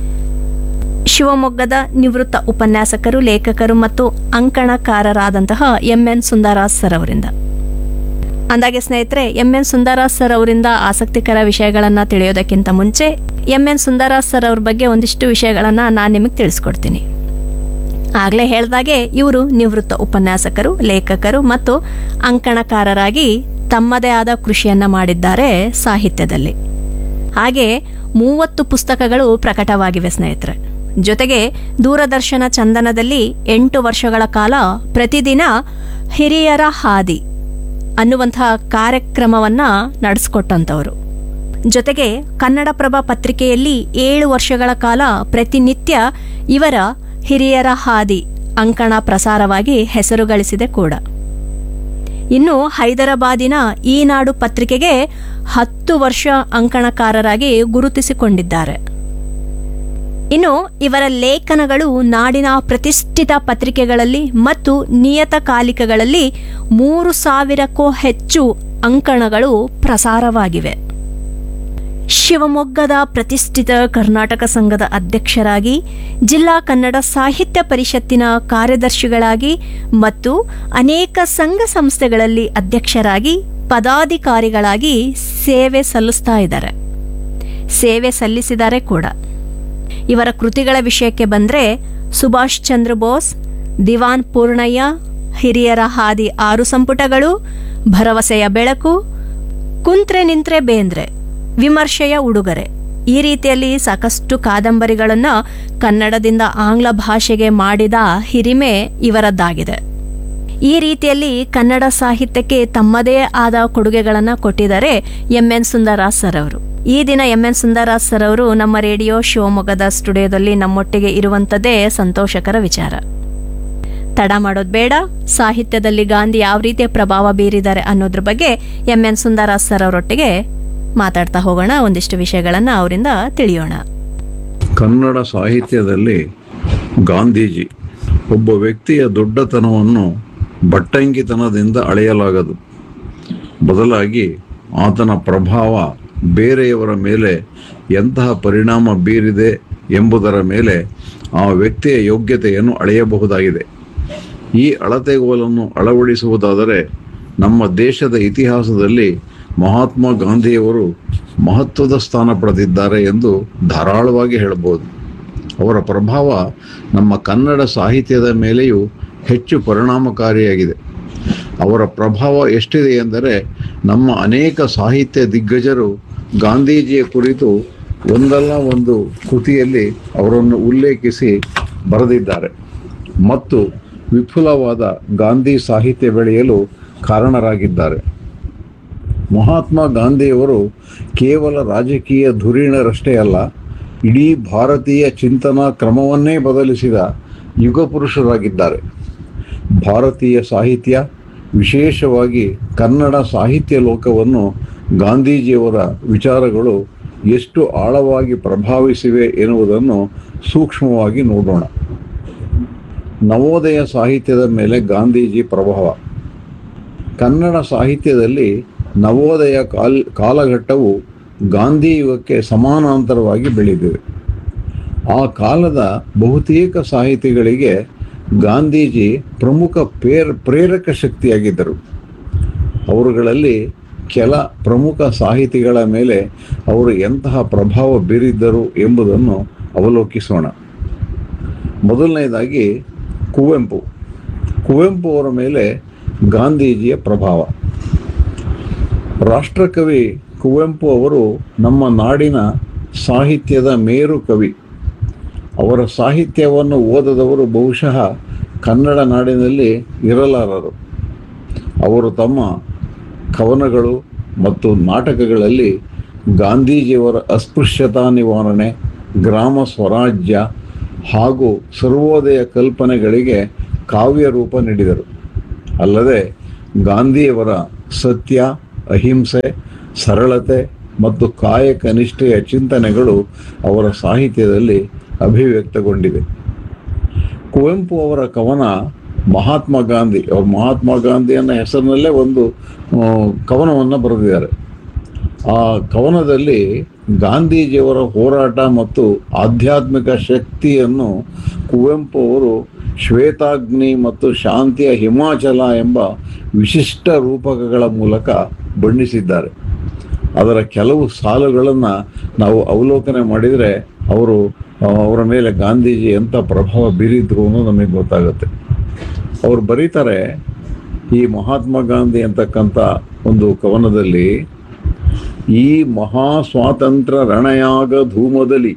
ಶಿವಮೊಗ್ಗದ ನಿವೃತ್ತ ಉಪನ್ಯಾಸಕರು ಲೇಖಕರು ಮತ್ತು ಅಂಕಣಕಾರರಾದಂತಹ ಎಂ ಎನ್ ಸುಂದರಾಜ್ ಸರ್ ಅವರಿಂದ ಅಂದಾಗೆ ಸ್ನೇಹಿತರೆ ಎಂ ಎನ್ ಸುಂದರಾಜ್ ಸರ್ ಅವರಿಂದ ಆಸಕ್ತಿಕರ ವಿಷಯಗಳನ್ನು ತಿಳಿಯೋದಕ್ಕಿಂತ ಮುಂಚೆ ಎಂ ಎನ್ ಸುಂದರಾಜ್ ಸರ್ ಅವ್ರ ಬಗ್ಗೆ ಒಂದಿಷ್ಟು ವಿಷಯಗಳನ್ನು ನಾನು ನಿಮಗೆ ತಿಳಿಸ್ಕೊಡ್ತೀನಿ ಆಗಲೇ ಹೇಳಿದಾಗೆ ಇವರು ನಿವೃತ್ತ ಉಪನ್ಯಾಸಕರು ಲೇಖಕರು ಮತ್ತು ಅಂಕಣಕಾರರಾಗಿ ತಮ್ಮದೇ ಆದ ಕೃಷಿಯನ್ನ ಮಾಡಿದ್ದಾರೆ ಸಾಹಿತ್ಯದಲ್ಲಿ ಹಾಗೆ ಮೂವತ್ತು ಪುಸ್ತಕಗಳು ಪ್ರಕಟವಾಗಿವೆ ಸ್ನೇಹಿತರೆ ಜೊತೆಗೆ ದೂರದರ್ಶನ ಚಂದನದಲ್ಲಿ ಎಂಟು ವರ್ಷಗಳ ಕಾಲ ಪ್ರತಿದಿನ ಹಿರಿಯರ ಹಾದಿ ಅನ್ನುವಂತಹ ಕಾರ್ಯಕ್ರಮವನ್ನ ನಡೆಸ್ಕೊಟ್ಟಂಥವರು ಜೊತೆಗೆ ಕನ್ನಡಪ್ರಭ ಪತ್ರಿಕೆಯಲ್ಲಿ ಏಳು ವರ್ಷಗಳ ಕಾಲ ಪ್ರತಿನಿತ್ಯ ಇವರ ಹಿರಿಯರ ಹಾದಿ ಅಂಕಣ ಪ್ರಸಾರವಾಗಿ ಹೆಸರು ಗಳಿಸಿದೆ ಕೂಡ ಇನ್ನು ಹೈದರಾಬಾದಿನ ಈನಾಡು ಪತ್ರಿಕೆಗೆ ಹತ್ತು ವರ್ಷ ಅಂಕಣಕಾರರಾಗಿ ಗುರುತಿಸಿಕೊಂಡಿದ್ದಾರೆ ಇನ್ನು ಇವರ ಲೇಖನಗಳು ನಾಡಿನ ಪ್ರತಿಷ್ಠಿತ ಪತ್ರಿಕೆಗಳಲ್ಲಿ ಮತ್ತು ನಿಯತಕಾಲಿಕಗಳಲ್ಲಿ ಮೂರು ಸಾವಿರಕ್ಕೂ ಹೆಚ್ಚು ಅಂಕಣಗಳು ಪ್ರಸಾರವಾಗಿವೆ ಶಿವಮೊಗ್ಗದ ಪ್ರತಿಷ್ಠಿತ ಕರ್ನಾಟಕ ಸಂಘದ ಅಧ್ಯಕ್ಷರಾಗಿ ಜಿಲ್ಲಾ ಕನ್ನಡ ಸಾಹಿತ್ಯ ಪರಿಷತ್ತಿನ ಕಾರ್ಯದರ್ಶಿಗಳಾಗಿ ಮತ್ತು ಅನೇಕ ಸಂಘ ಸಂಸ್ಥೆಗಳಲ್ಲಿ ಅಧ್ಯಕ್ಷರಾಗಿ ಪದಾಧಿಕಾರಿಗಳಾಗಿ ಸೇವೆ ಸಲ್ಲಿಸ್ತಾ ಇದ್ದಾರೆ ಸೇವೆ ಸಲ್ಲಿಸಿದ್ದಾರೆ ಕೂಡ ಇವರ ಕೃತಿಗಳ ವಿಷಯಕ್ಕೆ ಬಂದರೆ ಸುಭಾಷ್ ಚಂದ್ರ ಬೋಸ್ ದಿವಾನ್ ಪೂರ್ಣಯ್ಯ ಹಿರಿಯರ ಹಾದಿ ಆರು ಸಂಪುಟಗಳು ಭರವಸೆಯ ಬೆಳಕು ಕುಂತ್ರೆ ನಿಂತ್ರೆ ಬೇಂದ್ರೆ ವಿಮರ್ಶೆಯ ಉಡುಗೊರೆ ಈ ರೀತಿಯಲ್ಲಿ ಸಾಕಷ್ಟು ಕಾದಂಬರಿಗಳನ್ನು ಕನ್ನಡದಿಂದ ಆಂಗ್ಲ ಭಾಷೆಗೆ ಮಾಡಿದ ಹಿರಿಮೆ ಇವರದ್ದಾಗಿದೆ ಈ ರೀತಿಯಲ್ಲಿ ಕನ್ನಡ ಸಾಹಿತ್ಯಕ್ಕೆ ತಮ್ಮದೇ ಆದ ಕೊಡುಗೆಗಳನ್ನು ಕೊಟ್ಟಿದ್ದಾರೆ ಎಂ ಎನ್ ಸುಂದರಾಜ್ ಸರ್ ಅವರು ಈ ದಿನ ಎಂ ಎನ್ ಸುಂದರಾಜ್ ಸರ್ ಅವರು ನಮ್ಮ ರೇಡಿಯೋ ಶಿವಮೊಗ್ಗದ ಸ್ಟುಡಿಯೋದಲ್ಲಿ ನಮ್ಮೊಟ್ಟಿಗೆ ಇರುವಂಥದ್ದೇ ಸಂತೋಷಕರ ವಿಚಾರ ತಡ ಮಾಡೋದು ಬೇಡ ಸಾಹಿತ್ಯದಲ್ಲಿ ಗಾಂಧಿ ಯಾವ ರೀತಿಯ ಪ್ರಭಾವ ಬೀರಿದ್ದಾರೆ ಅನ್ನೋದ್ರ ಬಗ್ಗೆ ಎಂ ಎನ್ ಸುಂದರಾಜ್ ಸರ್ ಅವರೊಟ್ಟಿಗೆ ಮಾತಾಡ್ತಾ ಹೋಗೋಣ ಒಂದಿಷ್ಟು ವಿಷಯಗಳನ್ನು ಅವರಿಂದ ತಿಳಿಯೋಣ ಕನ್ನಡ ಸಾಹಿತ್ಯದಲ್ಲಿ ಗಾಂಧೀಜಿ ಒಬ್ಬ ವ್ಯಕ್ತಿಯ ದೊಡ್ಡತನವನ್ನು ಬಟ್ಟಂಗಿತನದಿಂದ ಅಳೆಯಲಾಗದು ಬದಲಾಗಿ ಆತನ ಪ್ರಭಾವ ಬೇರೆಯವರ ಮೇಲೆ ಎಂತಹ ಪರಿಣಾಮ ಬೀರಿದೆ ಎಂಬುದರ ಮೇಲೆ ಆ ವ್ಯಕ್ತಿಯ ಯೋಗ್ಯತೆಯನ್ನು ಅಳೆಯಬಹುದಾಗಿದೆ ಈ ಅಳತೆಗೋಲನ್ನು ಅಳವಡಿಸುವುದಾದರೆ ನಮ್ಮ ದೇಶದ ಇತಿಹಾಸದಲ್ಲಿ ಮಹಾತ್ಮ ಗಾಂಧಿಯವರು ಮಹತ್ವದ ಸ್ಥಾನ ಪಡೆದಿದ್ದಾರೆ ಎಂದು ಧಾರಾಳವಾಗಿ ಹೇಳಬಹುದು ಅವರ ಪ್ರಭಾವ ನಮ್ಮ ಕನ್ನಡ ಸಾಹಿತ್ಯದ ಮೇಲೆಯೂ ಹೆಚ್ಚು ಪರಿಣಾಮಕಾರಿಯಾಗಿದೆ ಅವರ ಪ್ರಭಾವ ಎಷ್ಟಿದೆ ಎಂದರೆ ನಮ್ಮ ಅನೇಕ ಸಾಹಿತ್ಯ ದಿಗ್ಗಜರು ಗಾಂಧೀಜಿಯ ಕುರಿತು ಒಂದಲ್ಲ ಒಂದು ಕೃತಿಯಲ್ಲಿ ಅವರನ್ನು ಉಲ್ಲೇಖಿಸಿ ಬರೆದಿದ್ದಾರೆ ಮತ್ತು ವಿಪುಲವಾದ ಗಾಂಧಿ ಸಾಹಿತ್ಯ ಬೆಳೆಯಲು ಕಾರಣರಾಗಿದ್ದಾರೆ ಮಹಾತ್ಮ ಗಾಂಧಿಯವರು ಕೇವಲ ರಾಜಕೀಯ ಧುರೀಣರಷ್ಟೇ ಅಲ್ಲ ಇಡೀ ಭಾರತೀಯ ಚಿಂತನಾ ಕ್ರಮವನ್ನೇ ಬದಲಿಸಿದ ಯುಗಪುರುಷರಾಗಿದ್ದಾರೆ ಭಾರತೀಯ ಸಾಹಿತ್ಯ ವಿಶೇಷವಾಗಿ ಕನ್ನಡ ಸಾಹಿತ್ಯ ಲೋಕವನ್ನು ಗಾಂಧೀಜಿಯವರ ವಿಚಾರಗಳು ಎಷ್ಟು ಆಳವಾಗಿ ಪ್ರಭಾವಿಸಿವೆ ಎನ್ನುವುದನ್ನು ಸೂಕ್ಷ್ಮವಾಗಿ ನೋಡೋಣ ನವೋದಯ ಸಾಹಿತ್ಯದ ಮೇಲೆ ಗಾಂಧೀಜಿ ಪ್ರಭಾವ ಕನ್ನಡ ಸಾಹಿತ್ಯದಲ್ಲಿ ನವೋದಯ ಕಾಲ್ ಕಾಲಘಟ್ಟವು ಗಾಂಧಿ ಯುಗಕ್ಕೆ ಸಮಾನಾಂತರವಾಗಿ ಬೆಳೆದಿದೆ ಆ ಕಾಲದ ಬಹುತೇಕ ಸಾಹಿತಿಗಳಿಗೆ ಗಾಂಧೀಜಿ ಪ್ರಮುಖ ಪ್ರೇರ ಪ್ರೇರಕ ಶಕ್ತಿಯಾಗಿದ್ದರು ಅವರುಗಳಲ್ಲಿ ಕೆಲ ಪ್ರಮುಖ ಸಾಹಿತಿಗಳ ಮೇಲೆ ಅವರು ಎಂತಹ ಪ್ರಭಾವ ಬೀರಿದ್ದರು ಎಂಬುದನ್ನು ಅವಲೋಕಿಸೋಣ ಮೊದಲನೇದಾಗಿ ಕುವೆಂಪು ಕುವೆಂಪು ಅವರ ಮೇಲೆ ಗಾಂಧೀಜಿಯ ಪ್ರಭಾವ ರಾಷ್ಟ್ರಕವಿ ಕುವೆಂಪು ಅವರು ನಮ್ಮ ನಾಡಿನ ಸಾಹಿತ್ಯದ ಮೇರು ಕವಿ ಅವರ ಸಾಹಿತ್ಯವನ್ನು ಓದದವರು ಬಹುಶಃ ಕನ್ನಡ ನಾಡಿನಲ್ಲಿ ಇರಲಾರರು ಅವರು ತಮ್ಮ ಕವನಗಳು ಮತ್ತು ನಾಟಕಗಳಲ್ಲಿ ಗಾಂಧೀಜಿಯವರ ಅಸ್ಪೃಶ್ಯತಾ ನಿವಾರಣೆ ಗ್ರಾಮ ಸ್ವರಾಜ್ಯ ಹಾಗೂ ಸರ್ವೋದಯ ಕಲ್ಪನೆಗಳಿಗೆ ಕಾವ್ಯ ರೂಪ ನೀಡಿದರು ಅಲ್ಲದೆ ಗಾಂಧಿಯವರ ಸತ್ಯ ಅಹಿಂಸೆ ಸರಳತೆ ಮತ್ತು ಕಾಯಕ ನಿಷ್ಠೆಯ ಚಿಂತನೆಗಳು ಅವರ ಸಾಹಿತ್ಯದಲ್ಲಿ ಅಭಿವ್ಯಕ್ತಗೊಂಡಿದೆ ಕುವೆಂಪು ಅವರ ಕವನ ಮಹಾತ್ಮ ಗಾಂಧಿ ಅವ್ರು ಮಹಾತ್ಮ ಗಾಂಧಿ ಅನ್ನೋ ಹೆಸರಿನಲ್ಲೇ ಒಂದು ಆ, ಕವನವನ್ನು ಬರೆದಿದ್ದಾರೆ ಆ ಕವನದಲ್ಲಿ ಗಾಂಧೀಜಿಯವರ ಹೋರಾಟ ಮತ್ತು ಆಧ್ಯಾತ್ಮಿಕ ಶಕ್ತಿಯನ್ನು ಕುವೆಂಪು ಅವರು ಶ್ವೇತಾಗ್ನಿ ಮತ್ತು ಶಾಂತಿಯ ಹಿಮಾಚಲ ಎಂಬ ವಿಶಿಷ್ಟ ರೂಪಕಗಳ ಮೂಲಕ ಬಣ್ಣಿಸಿದ್ದಾರೆ ಅದರ ಕೆಲವು ಸಾಲುಗಳನ್ನು ನಾವು ಅವಲೋಕನೆ ಮಾಡಿದರೆ ಅವರು ಆ, ಅವರ ಮೇಲೆ ಗಾಂಧೀಜಿ ಎಂಥ ಪ್ರಭಾವ ಬೀರಿದ್ರು ಅನ್ನೋದು ನಮಗೆ ಗೊತ್ತಾಗುತ್ತೆ ಅವ್ರು ಬರೀತಾರೆ ಈ ಮಹಾತ್ಮ ಗಾಂಧಿ ಅಂತಕ್ಕಂಥ ಒಂದು ಕವನದಲ್ಲಿ ಈ ಮಹಾ ಸ್ವಾತಂತ್ರ್ಯ ರಣಯಾಗ ಧೂಮದಲ್ಲಿ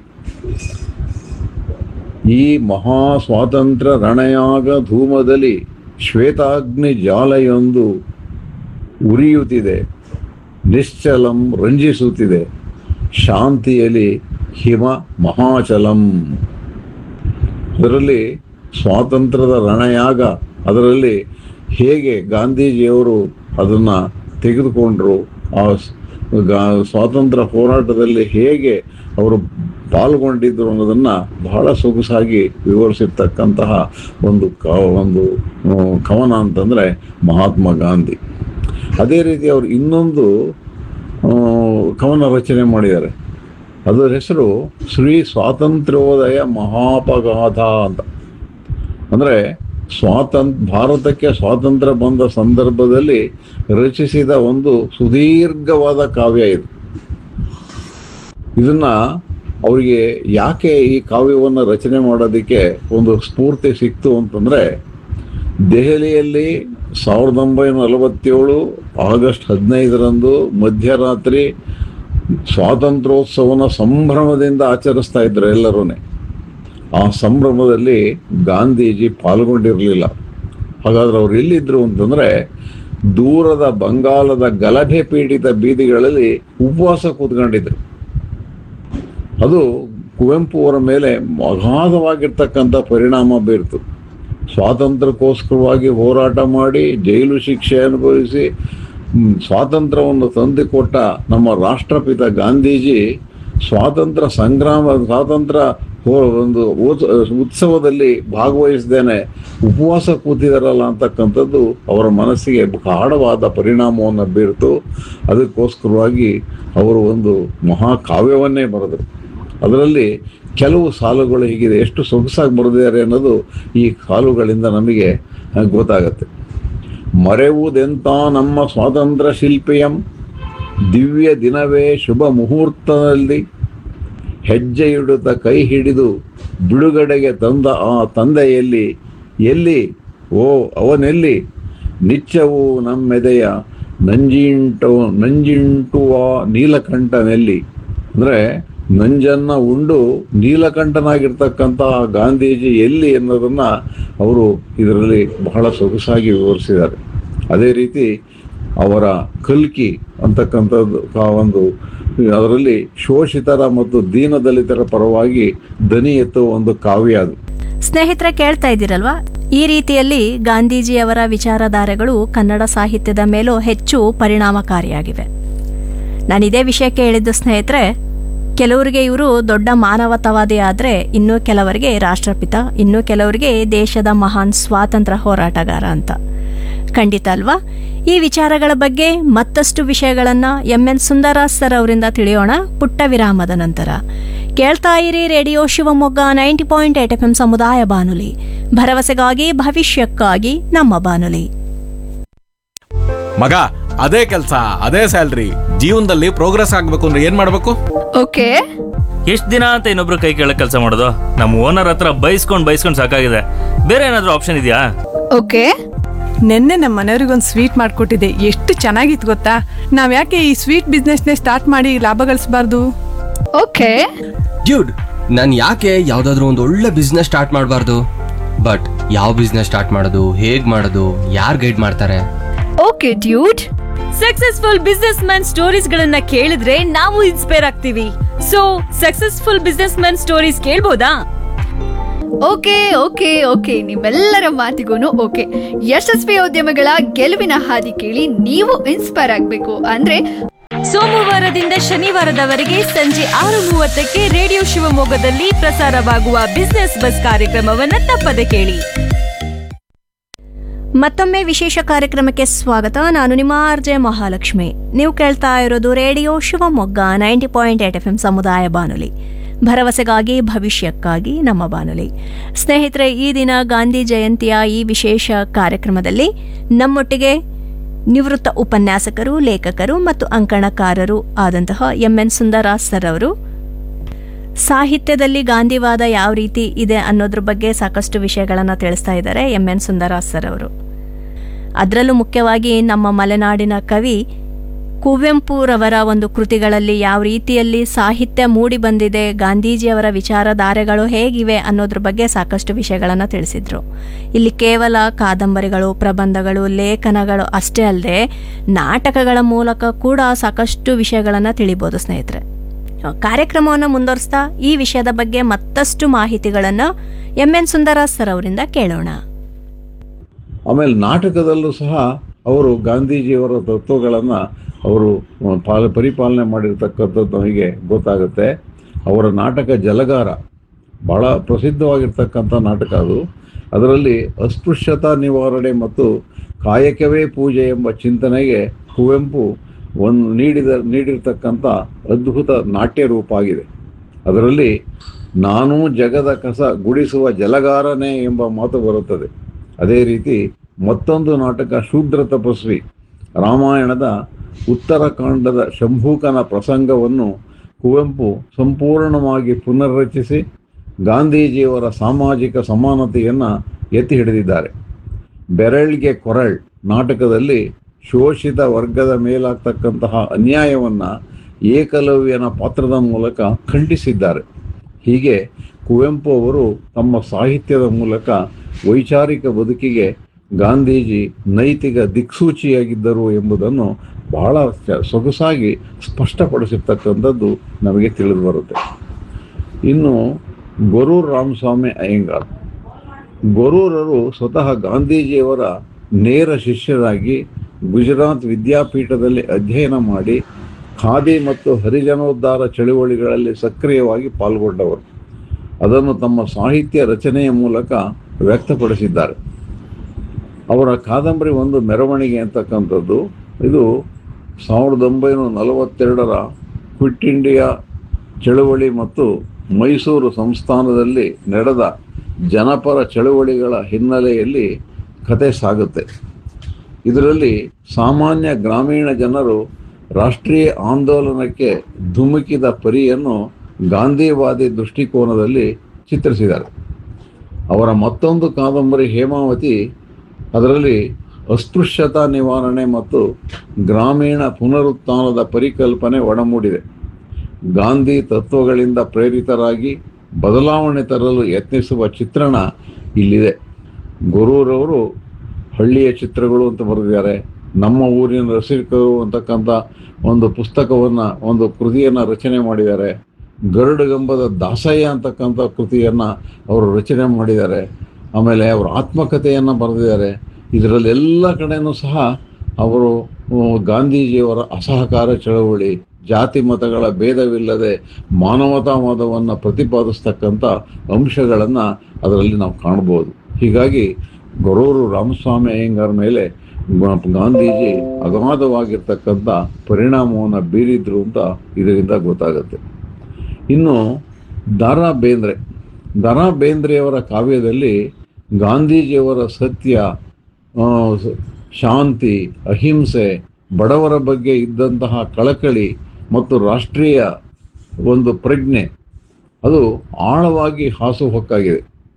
ಈ ಮಹಾ ಸ್ವಾತಂತ್ರ್ಯ ರಣಯಾಗ ಧೂಮದಲ್ಲಿ ಶ್ವೇತಾಗ್ನಿ ಜಾಲೆಯೊಂದು ಉರಿಯುತ್ತಿದೆ ನಿಶ್ಚಲಂ ರಂಜಿಸುತ್ತಿದೆ ಶಾಂತಿಯಲ್ಲಿ ಹಿಮ ಮಹಾಚಲಂ ಅದರಲ್ಲಿ ಸ್ವಾತಂತ್ರ್ಯದ ರಣಯಾಗ ಅದರಲ್ಲಿ ಹೇಗೆ ಗಾಂಧೀಜಿಯವರು ಅದನ್ನು ತೆಗೆದುಕೊಂಡ್ರು ಆ ಸ್- ಗಾ- ಸ್ವಾತಂತ್ರ್ಯ ಹೋರಾಟದಲ್ಲಿ ಹೇಗೆ ಅವರು ಪಾಲ್ಗೊಂಡಿದ್ರು ಅನ್ನೋದನ್ನು ಬಹಳ ಸೊಗಸಾಗಿ ವಿವರಿಸಿರ್ತಕ್ಕಂತಹ ಒಂದು ಕ ಒಂದು ಆ, ಕವನ ಅಂತಂದರೆ ಮಹಾತ್ಮ ಗಾಂಧಿ ಅದೇ ರೀತಿ ಅವರು ಇನ್ನೊಂದು ಆ, ಕವನ ರಚನೆ ಮಾಡಿದ್ದಾರೆ ಅದರ ಹೆಸರು ಶ್ರೀ ಸ್ವಾತಂತ್ರ್ಯೋದಯ ಮಹಾಪಗಾಧ ಅಂತ ಅಂದರೆ ಸ್ವಾತಂತ್ ಭಾರತಕ್ಕೆ ಸ್ವಾತಂತ್ರ್ಯ ಬಂದ ಸಂದರ್ಭದಲ್ಲಿ ರಚಿಸಿದ ಒಂದು ಸುದೀರ್ಘವಾದ ಕಾವ್ಯ ಇದು ಇದನ್ನ ಅವರಿಗೆ ಯಾಕೆ ಈ ಕಾವ್ಯವನ್ನು ರಚನೆ ಮಾಡೋದಕ್ಕೆ ಒಂದು ಸ್ಫೂರ್ತಿ ಸಿಕ್ತು ಅಂತಂದ್ರೆ ದೆಹಲಿಯಲ್ಲಿ ಸಾವಿರದ ಒಂಬೈನೂರ ನಲವತ್ತೇಳು ಆಗಸ್ಟ್ ಹದಿನೈದರಂದು ಮಧ್ಯರಾತ್ರಿ ಸ್ವಾತಂತ್ರ್ಯೋತ್ಸವನ ಸಂಭ್ರಮದಿಂದ ಆಚರಿಸ್ತಾ ಇದ್ರು ಎಲ್ಲರೂ ಆ ಸಂಭ್ರಮದಲ್ಲಿ ಗಾಂಧೀಜಿ ಪಾಲ್ಗೊಂಡಿರಲಿಲ್ಲ ಹಾಗಾದ್ರೆ ಅವ್ರು ಎಲ್ಲಿದ್ರು ಅಂತಂದ್ರೆ ದೂರದ ಬಂಗಾಲದ ಗಲಭೆ ಪೀಡಿತ ಬೀದಿಗಳಲ್ಲಿ ಉಪವಾಸ ಕೂತ್ಕೊಂಡಿದ್ರು ಅದು ಕುವೆಂಪು ಅವರ ಮೇಲೆ ಅಗಾಧವಾಗಿರ್ತಕ್ಕಂಥ ಪರಿಣಾಮ ಬೀರ್ತು ಸ್ವಾತಂತ್ರ್ಯಕ್ಕೋಸ್ಕರವಾಗಿ ಹೋರಾಟ ಮಾಡಿ ಜೈಲು ಶಿಕ್ಷೆ ಅನುಭವಿಸಿ ಹ್ಮ್, ಸ್ವಾತಂತ್ರ್ಯವನ್ನು ತಂದುಕೊಟ್ಟ ನಮ್ಮ ರಾಷ್ಟ್ರಪಿತ ಗಾಂಧೀಜಿ ಸ್ವಾತಂತ್ರ್ಯ ಸಂಗ್ರಾಮ ಸ್ವಾತಂತ್ರ್ಯ ಹೋ- ಒಂದು ಉತ್ಸ- ಉತ್ಸವದಲ್ಲಿ ಭಾಗವಹಿಸದೇನೆ ಉಪವಾಸ ಕೂತಿದಾರಲ್ಲ ಅಂತಕ್ಕಂಥದ್ದು ಅವರ ಮನಸ್ಸಿಗೆ ಗಾಢವಾದ ಪರಿಣಾಮವನ್ನು ಬೀರ್ತು ಅದಕ್ಕೋಸ್ಕರವಾಗಿ ಅವರು ಒಂದು ಮಹಾಕಾವ್ಯವನ್ನೇ ಬರೆದರು ಅದರಲ್ಲಿ ಕೆಲವು ಸಾಲುಗಳು ಹೀಗಿದೆ ಎಷ್ಟು ಸೊಗಸಾಗಿ ಬರೆದಿದ್ದಾರೆ ಅನ್ನೋದು ಈ ಸಾಲುಗಳಿಂದ ನಮಗೆ ಆ, ಗೊತ್ತಾಗತ್ತೆ ಮರೆವುದೆಂತ ನಮ್ಮ ಸ್ವಾತಂತ್ರ್ಯ ಶಿಲ್ಪಿಯಂ ದಿವ್ಯ ದಿನವೇ ಶುಭ ಮುಹೂರ್ತದಲ್ಲಿ ಹೆಜ್ಜೆ ಇಡುತ್ತ ಕೈ ಹಿಡಿದು ಬಿಡುಗಡೆಗೆ ತಂದ ಆ ತಂದೆಯಲ್ಲಿ ಎಲ್ಲಿ ಓ ಅವನೆಲ್ಲಿ ನಿಚ್ಚವು ನಮ್ಮೆದೆಯ ನಂಜಿಂಟು ನಂಜಿಂಟುವ ನೀಲಕಂಠನೆಲ್ಲಿ ಅಂದರೆ ನಂಜನ್ನ ಉಂಡು ನೀಲಕಂಠನಾಗಿರ್ತಕ್ಕಂತಹ ಗಾಂಧೀಜಿ ಎಲ್ಲಿ ಅನ್ನೋದನ್ನ ಅವರು ಇದರಲ್ಲಿ ಬಹಳ ಸೊಗಸಾಗಿ ವಿವರಿಸಿದ್ದಾರೆ ಅದೇ ರೀತಿ ಅವರ ಕಲ್ಕಿ ಅಂತಕ್ಕಂಥದ್ದು ಆ ಒಂದು ಅದರಲ್ಲಿ ಶೋಷಿತರ ಮತ್ತು ದೀನದಲಿತರ ಪರವಾಗಿ ದನಿ ಎತ್ತುವ ಒಂದು ಕಾವ್ಯ ಅದು ಸ್ನೇಹಿತರೆ ಕೇಳ್ತಾ ಇದ್ದೀರಲ್ವಾ ಈ ರೀತಿಯಲ್ಲಿ ಗಾಂಧೀಜಿಯವರ ವಿಚಾರಧಾರೆಗಳು ಕನ್ನಡ ಸಾಹಿತ್ಯದ ಮೇಲೂ ಹೆಚ್ಚು ಪರಿಣಾಮಕಾರಿಯಾಗಿವೆ ನಾನು ಇದೇ ವಿಷಯಕ್ಕೆ ಹೇಳಿದ್ದು ಸ್ನೇಹಿತರೆ ಕೆಲವರಿಗೆ ಇವರು ದೊಡ್ಡ ಮಾನವತಾವಾದಿ ಆದರೆ ಇನ್ನು ಕೆಲವರಿಗೆ ರಾಷ್ಟ್ರಪಿತ ಇನ್ನು ಕೆಲವರಿಗೆ ದೇಶದ ಮಹಾನ್ ಸ್ವಾತಂತ್ರ್ಯ ಹೋರಾಟಗಾರ ಅಂತ ಖಂಡಿತ ಅಲ್ವಾ ಈ ವಿಚಾರಗಳ ಬಗ್ಗೆ ಮತ್ತಷ್ಟು ವಿಷಯಗಳನ್ನು ಎಂ ಎನ್ ಸುಂದರಾಸ್ ಸರ್ ಅವರಿಂದ ತಿಳಿಯೋಣ ಪುಟ್ಟ ವಿರಾಮದ ನಂತರ ಕೇಳ್ತಾ ಇರಿ radio Shivamogga ninety point eight F M ಸಮುದಾಯ ಬಾನುಲಿ ಭರವಸೆಗಾಗಿ ಭವಿಷ್ಯಕ್ಕಾಗಿ ನಮ್ಮ ಬಾನುಲಿ ಮಗ ಅದೇ ಕೆಲಸ ಅದೇ ಸ್ಯಾಲ್ರಿ ಜೀವನದಲ್ಲಿ ಪ್ರೋಗ್ರೆಸ್ ಆಗ್ಬೇಕು ಅಂದ್ರೆ ಏನ್ ಮಾಡ್ಬೇಕು ಓಕೆ ಎಷ್ಟು ದಿನ ಅಂತ ಇನ್ನೊಬ್ರು ಕೈ ಕೆಳಗೆ ಕೆಲಸ ಮಾಡೋದು ನಮ್ಮ ಓನರ್ ಹತ್ರ ಬೈಸ್ಕೊಂಡು ಬೈಸ್ಕೊಂಡು ಸಾಕಾಗಿದೆ ಬೇರೆ ಏನಾದರೂ ಆಪ್ಷನ್ ಇದೆಯಾ ಓಕೆ ನಿನ್ನೆ ನಮ್ಮ ಮನೆಯವ್ರಿಗೊಂದು ಸ್ವೀಟ್ ಮಾಡಿಕೊಟ್ಟಿದ್ದೆ ಎಷ್ಟು ಚೆನ್ನಾಗಿತ್ತು ಗೊತ್ತಾ ನಾವು ಯಾಕೆ ಈ ಸ್ವೀಟ್ ಬಿಸ್ನೆಸ್ನೇ ಸ್ಟಾರ್ಟ್ ಮಾಡಿ ಲಾಭ ಗಳಿಸಬಾರ್ದು ಓಕೆ ಡ್ಯೂಡ್ ನಾನು ಯಾಕೆ ಯಾವುದಾದ್ರೂ ಒಂದು ಒಳ್ಳೆ ಬಿಸ್ನೆಸ್ ಸ್ಟಾರ್ಟ್ ಮಾಡಬಾರ್ದು ಬಟ್ ಯಾವ ಬಿಸ್ನೆಸ್ ಸ್ಟಾರ್ಟ್ ಮಾಡೋದು ಹೇಗ್ ಮಾಡೋದು ಯಾರು ಗೈಡ್ ಮಾಡ್ತಾರೆ okay dude successful business man stories ಗಳನ್ನ ಕೇಳಿದ್ರೆ ನಾವು ಇನ್ಸ್ಪೈರ್ ಆಗ್ತೀವಿ so successful business man stories ಕೇಳ್ಬೋದಾ ಓಕೆ ಓಕೆ ಓಕೆ ನಿಮ್ಮೆಲ್ಲರ ಮಾತಿಗೂ ಓಕೆ ಯಶಸ್ವಿ ಉದ್ಯಮಗಳ ಗೆಲುವಿನ ಹಾದಿ ಕೇಳಿ ನೀವು ಇನ್ಸ್ಪೈರ್ ಆಗಬೇಕು ಅಂದ್ರೆ ಸೋಮವಾರದಿಂದ ಶನಿವಾರದವರೆಗೆ ಸಂಜೆ ಆರು ಮೂವತ್ತಕ್ಕೆ ರೇಡಿಯೋ ಶಿವಮೊಗ್ಗದಲ್ಲಿ ಪ್ರಸಾರವಾಗುವ ಬಿಸ್ನೆಸ್ ಬಸ್ ಕಾರ್ಯಕ್ರಮವನ್ನ ತಪ್ಪದೆ ಕೇಳಿ ಮತ್ತೊಮ್ಮೆ ವಿಶೇಷ ಕಾರ್ಯಕ್ರಮಕ್ಕೆ ಸ್ವಾಗತ ನಾನು ನಿಮ್ಮ ಆರ್ ಜೆ ಮಹಾಲಕ್ಷ್ಮಿ ನೀವು ಕೇಳ್ತಾ ಇರೋದು radio Shivamogga ninety point eight F M ಸಮುದಾಯ ಬಾನುಲಿ ಭರವಸೆಗಾಗಿ ಭವಿಷ್ಯಕ್ಕಾಗಿ ನಮ್ಮ ಬಾನುಲಿ ಸ್ನೇಹಿತರೆ ಈ ದಿನ ಗಾಂಧಿ ಜಯಂತಿಯ ಈ ವಿಶೇಷ ಕಾರ್ಯಕ್ರಮದಲ್ಲಿ ನಮ್ಮೊಟ್ಟಿಗೆ ನಿವೃತ್ತ ಉಪನ್ಯಾಸಕರು ಲೇಖಕರು ಮತ್ತು ಅಂಕಣಕಾರರು ಆದಂತಹ ಎಂ ಎನ್ ಸುಂದರಾಸ್ ಸರ್ ಅವರು ಸಾಹಿತ್ಯದಲ್ಲಿ ಗಾಂಧಿವಾದ ಯಾವ ರೀತಿ ಇದೆ ಅನ್ನೋದ್ರ ಬಗ್ಗೆ ಸಾಕಷ್ಟು ವಿಷಯಗಳನ್ನು ತಿಳಿಸ್ತಾ ಇದ್ದಾರೆ ಎಂ ಎನ್ ಸುಂದರಾಸ್ ಸರ್ ಅವರು ಅದರಲ್ಲೂ ಮುಖ್ಯವಾಗಿ ನಮ್ಮ ಮಲೆನಾಡಿನ ಕವಿ ಕುವೆಂಪುರವರ ಒಂದು ಕೃತಿಗಳಲ್ಲಿ ಯಾವ ರೀತಿಯಲ್ಲಿ ಸಾಹಿತ್ಯ ಮೂಡಿ ಬಂದಿದೆ ಗಾಂಧೀಜಿಯವರ ವಿಚಾರಧಾರೆಗಳು ಹೇಗಿವೆ ಅನ್ನೋದ್ರ ಬಗ್ಗೆ ಸಾಕಷ್ಟು ವಿಷಯಗಳನ್ನು ತಿಳಿಸಿದ್ರು ಇಲ್ಲಿ ಕೇವಲ ಕಾದಂಬರಿಗಳು ಪ್ರಬಂಧಗಳು ಲೇಖನಗಳು ಅಷ್ಟೇ ಅಲ್ಲದೆ ನಾಟಕಗಳ ಮೂಲಕ ಕೂಡ ಸಾಕಷ್ಟು ವಿಷಯಗಳನ್ನು ತಿಳಿಬೋದು ಸ್ನೇಹಿತರೆ ಕಾರ್ಯಕ್ರಮವನ್ನು ಮುಂದುವರಿಸ್ತಾ ಈ ವಿಷಯದ ಬಗ್ಗೆ ಮತ್ತಷ್ಟು ಮಾಹಿತಿಗಳನ್ನು ಎಂ ಎನ್ ಸುಂದರಾಸ್ ಸರ್ ಅವರಿಂದ ಕೇಳೋಣ ಆಮೇಲೆ ನಾಟಕದಲ್ಲೂ ಸಹ ಅವರು ಗಾಂಧೀಜಿಯವರ ತತ್ವಗಳನ್ನು ಅವರು ಪಾಲ ಪರಿಪಾಲನೆ ಮಾಡಿರ್ತಕ್ಕಂಥದ್ದು ನಮಗೆ ಗೊತ್ತಾಗುತ್ತೆ ಅವರ ನಾಟಕ ಜಲಗಾರ ಬಹಳ ಪ್ರಸಿದ್ಧವಾಗಿರ್ತಕ್ಕಂಥ ನಾಟಕ ಅದು ಅದರಲ್ಲಿ ಅಸ್ಪೃಶ್ಯತಾ ನಿವಾರಣೆ ಮತ್ತು ಕಾಯಕವೇ ಪೂಜೆ ಎಂಬ ಚಿಂತನೆಗೆ ಕುವೆಂಪು ಒಂದು ನೀಡಿದ ನೀಡಿರ್ತಕ್ಕಂಥ ಅದ್ಭುತ ನಾಟ್ಯ ರೂಪ ಆಗಿದೆ ಅದರಲ್ಲಿ ನಾನು ಜಗದ ಕಸ ಗುಡಿಸುವ ಜಲಗಾರನೇ ಎಂಬ ಮಾತು ಬರುತ್ತದೆ ಅದೇ ರೀತಿ ಮತ್ತೊಂದು ನಾಟಕ ಶೂದ್ರ ತಪಸ್ವಿ ರಾಮಾಯಣದ ಉತ್ತರಕಾಂಡದ ಶಂಭೂಕನ ಪ್ರಸಂಗವನ್ನು ಕುವೆಂಪು ಸಂಪೂರ್ಣವಾಗಿ ಪುನರ್ರಚಿಸಿ ಗಾಂಧೀಜಿಯವರ ಸಾಮಾಜಿಕ ಸಮಾನತೆಯನ್ನು ಎತ್ತಿ ಹಿಡಿದಿದ್ದಾರೆ ಬೆರಳಿಗೆ ಕೊರಳ್ ನಾಟಕದಲ್ಲಿ ಶೋಷಿತ ವರ್ಗದ ಮೇಲಾಗ್ತಕ್ಕಂತಹ ಅನ್ಯಾಯವನ್ನು ಏಕಲವ್ಯನ ಪಾತ್ರದ ಮೂಲಕ ಖಂಡಿಸಿದ್ದಾರೆ ಹೀಗೆ ಕುವೆಂಪು ಅವರು ತಮ್ಮ ಸಾಹಿತ್ಯದ ಮೂಲಕ ವೈಚಾರಿಕ ಬದುಕಿಗೆ ಗಾಂಧೀಜಿ ನೈತಿಕ ದಿಕ್ಸೂಚಿಯಾಗಿದ್ದರು ಎಂಬುದನ್ನು ಬಹಳ ಚ- ಸೊಗಸಾಗಿ ಸ್ಪಷ್ಟಪಡಿಸಿರ್ತಕ್ಕಂಥದ್ದು ನಮಗೆ ತಿಳಿದು ಬರುತ್ತೆ ಇನ್ನು ಗೊರೂರ್ ರಾಮಸ್ವಾಮಿ ಅಯ್ಯಂಗಾರ್ ಗೊರೂರರು ಸ್ವತಃ ಗಾಂಧೀಜಿಯವರ ನೇರ ಶಿಷ್ಯರಾಗಿ ಗುಜರಾತ್ ವಿದ್ಯಾಪೀಠದಲ್ಲಿ ಅಧ್ಯಯನ ಮಾಡಿ ಖಾದಿ ಮತ್ತು ಹರಿಜನೋದ್ಧಾರ ಚಳುವಳಿಗಳಲ್ಲಿ ಸಕ್ರಿಯವಾಗಿ ಪಾಲ್ಗೊಂಡವರು ಅದನ್ನು ತಮ್ಮ ಸಾಹಿತ್ಯ ರಚನೆಯ ಮೂಲಕ ವ್ಯಕ್ತಪಡಿಸಿದ್ದಾರೆ ಅವರ ಕಾದಂಬರಿ ಒಂದು ಮೆರವಣಿಗೆ ಅಂತಕ್ಕಂಥದ್ದು ಇದು ಸಾವಿರದ ಒಂಬೈನೂರ ನಲವತ್ತೆರಡರ ಕ್ವಿಟ್ ಇಂಡಿಯಾ ಚಳುವಳಿ ಮತ್ತು ಮೈಸೂರು ಸಂಸ್ಥಾನದಲ್ಲಿ ನಡೆದ ಜನಪರ ಚಳುವಳಿಗಳ ಹಿನ್ನೆಲೆಯಲ್ಲಿ ಕತೆ ಸಾಗುತ್ತೆ ಇದರಲ್ಲಿ ಸಾಮಾನ್ಯ ಗ್ರಾಮೀಣ ಜನರು ರಾಷ್ಟ್ರೀಯ ಆಂದೋಲನಕ್ಕೆ ಧುಮುಕಿದ ಪರಿಯನ್ನು ಗಾಂಧಿವಾದಿ ದೃಷ್ಟಿಕೋನದಲ್ಲಿ ಚಿತ್ರಿಸಿದ್ದಾರೆ ಅವರ ಮತ್ತೊಂದು ಕಾದಂಬರಿ ಹೇಮಾವತಿ ಅದರಲ್ಲಿ ಅಸ್ಪೃಶ್ಯತಾ ನಿವಾರಣೆ ಮತ್ತು ಗ್ರಾಮೀಣ ಪುನರುತ್ಥಾನದ ಪರಿಕಲ್ಪನೆ ಒಡಮೂಡಿದೆ ಗಾಂಧಿ ತತ್ವಗಳಿಂದ ಪ್ರೇರಿತರಾಗಿ ಬದಲಾವಣೆ ತರಲು ಯತ್ನಿಸುವ ಚಿತ್ರಣ ಇಲ್ಲಿದೆ ಗುರೂರವರು ಹಳ್ಳಿಯ ಚಿತ್ರಗಳು ಅಂತ ಬರೆದಿದ್ದಾರೆ ನಮ್ಮ ಊರಿನ ರಸಿಕರು ಅಂತಕ್ಕಂಥ ಒಂದು ಪುಸ್ತಕವನ್ನು ಒಂದು ಕೃತಿಯನ್ನು ರಚನೆ ಮಾಡಿದ್ದಾರೆ ಗರುಡಗಂಬದ ದಾಸಯ್ಯ ಅಂತಕ್ಕಂಥ ಕೃತಿಯನ್ನು ಅವರು ರಚನೆ ಮಾಡಿದ್ದಾರೆ ಆಮೇಲೆ ಅವರು ಆತ್ಮಕಥೆಯನ್ನು ಬರೆದಿದ್ದಾರೆ ಇದರಲ್ಲಿ ಎಲ್ಲ ಕಡೆನೂ ಸಹ ಅವರು ಆ, ಗಾಂಧೀಜಿಯವರ ಅಸಹಕಾರ ಚಳವಳಿ ಜಾತಿ ಮತಗಳ ಭೇದವಿಲ್ಲದೆ ಮಾನವತಾವಾದವನ್ನು ಪ್ರತಿಪಾದಿಸ್ತಕ್ಕಂಥ ಅಂಶಗಳನ್ನು ಅದರಲ್ಲಿ ನಾವು ಕಾಣ್ಬೋದು ಹೀಗಾಗಿ ಗೊರೂರು ರಾಮಸ್ವಾಮಿ ಅಯ್ಯಂಗಾರ್ ಮೇಲೆ ಗ- ಗಾಂಧೀಜಿ ಅಗಾಧವಾಗಿರ್ತಕ್ಕಂಥ ಪರಿಣಾಮವನ್ನು ಬೀರಿದ್ರು ಅಂತ ಇದರಿಂದ ಗೊತ್ತಾಗುತ್ತೆ ಇನ್ನು ದಾರಾ ಬೇಂದ್ರೆ ದಾರಾ ಬೇಂದ್ರೆಯವರ ಕಾವ್ಯದಲ್ಲಿ ಗಾಂಧೀಜಿಯವರ ಸತ್ಯ ಆ, ಸ- ಶಾಂತಿ ಅಹಿಂಸೆ ಬಡವರ ಬಗ್ಗೆ ಇದ್ದಂತಹ ಕಳಕಳಿ ಮತ್ತು ರಾಷ್ಟ್ರೀಯ ಒಂದು ಪ್ರಜ್ಞೆ ಅದು ಆಳವಾಗಿ ಹಾಸುಹೊಕ್ಕಾಗಿದೆ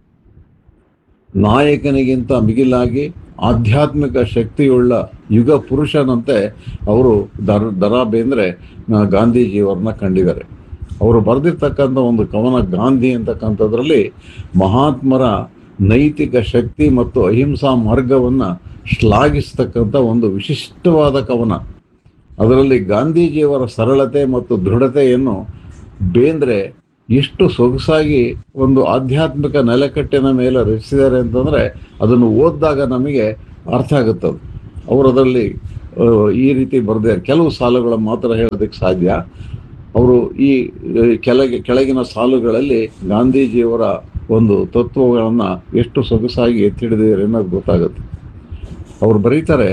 ನಾಯಕನಿಗಿಂತ ಮಿಗಿಲಾಗಿ ಆಧ್ಯಾತ್ಮಿಕ ಶಕ್ತಿಯುಳ್ಳ ಯುಗ ಪುರುಷನಂತೆ ಅವರು ದರ ದರಾ ಬೇಂದ್ರೆ ಆ, ಗಾಂಧೀಜಿಯವರನ್ನ ಕಂಡಿದ್ದಾರೆ ಅವರು ಬರೆದಿರ್ತಕ್ಕಂಥ ಒಂದು ಕವನ ಗಾಂಧಿ ಅಂತಕ್ಕಂಥದ್ರಲ್ಲಿ ಮಹಾತ್ಮರ ನೈತಿಕ ಶಕ್ತಿ ಮತ್ತು ಅಹಿಂಸಾ ಮಾರ್ಗವನ್ನು ಶ್ಲಾಘಿಸ್ತಕ್ಕಂಥ ಒಂದು ವಿಶಿಷ್ಟವಾದ ಕವನ ಅದರಲ್ಲಿ ಗಾಂಧೀಜಿಯವರ ಸರಳತೆ ಮತ್ತು ದೃಢತೆಯನ್ನು ಬೇಂದ್ರೆ ಎಷ್ಟು ಸೊಗಸಾಗಿ ಒಂದು ಆಧ್ಯಾತ್ಮಿಕ ನೆಲೆಕಟ್ಟಿನ ಮೇಲೆ ರಚಿಸಿದ್ದಾರೆ ಅಂತಂದರೆ ಅದನ್ನು ಓದಿದಾಗ ನಮಗೆ ಅರ್ಥ ಆಗುತ್ತದೆ ಅವರು ಅದರಲ್ಲಿ ಆ, ಈ ರೀತಿ ಬರೆದಿದ್ದಾರೆ ಕೆಲವು ಸಾಲುಗಳ ಮಾತ್ರ ಹೇಳೋದಕ್ಕೆ ಸಾಧ್ಯ ಅವರು ಈ ಆ, ಕೆಳಗೆ ಕೆಳಗಿನ ಸಾಲುಗಳಲ್ಲಿ ಗಾಂಧೀಜಿಯವರ ಒಂದು ತತ್ವಗಳನ್ನು ಎಷ್ಟು ಸೊಗಸಾಗಿ ಎತ್ತಿಡಿದಿದ್ದಾರೆ ಅನ್ನೋದು ಗೊತ್ತಾಗುತ್ತೆ ಅವ್ರು ಬರೀತಾರೆ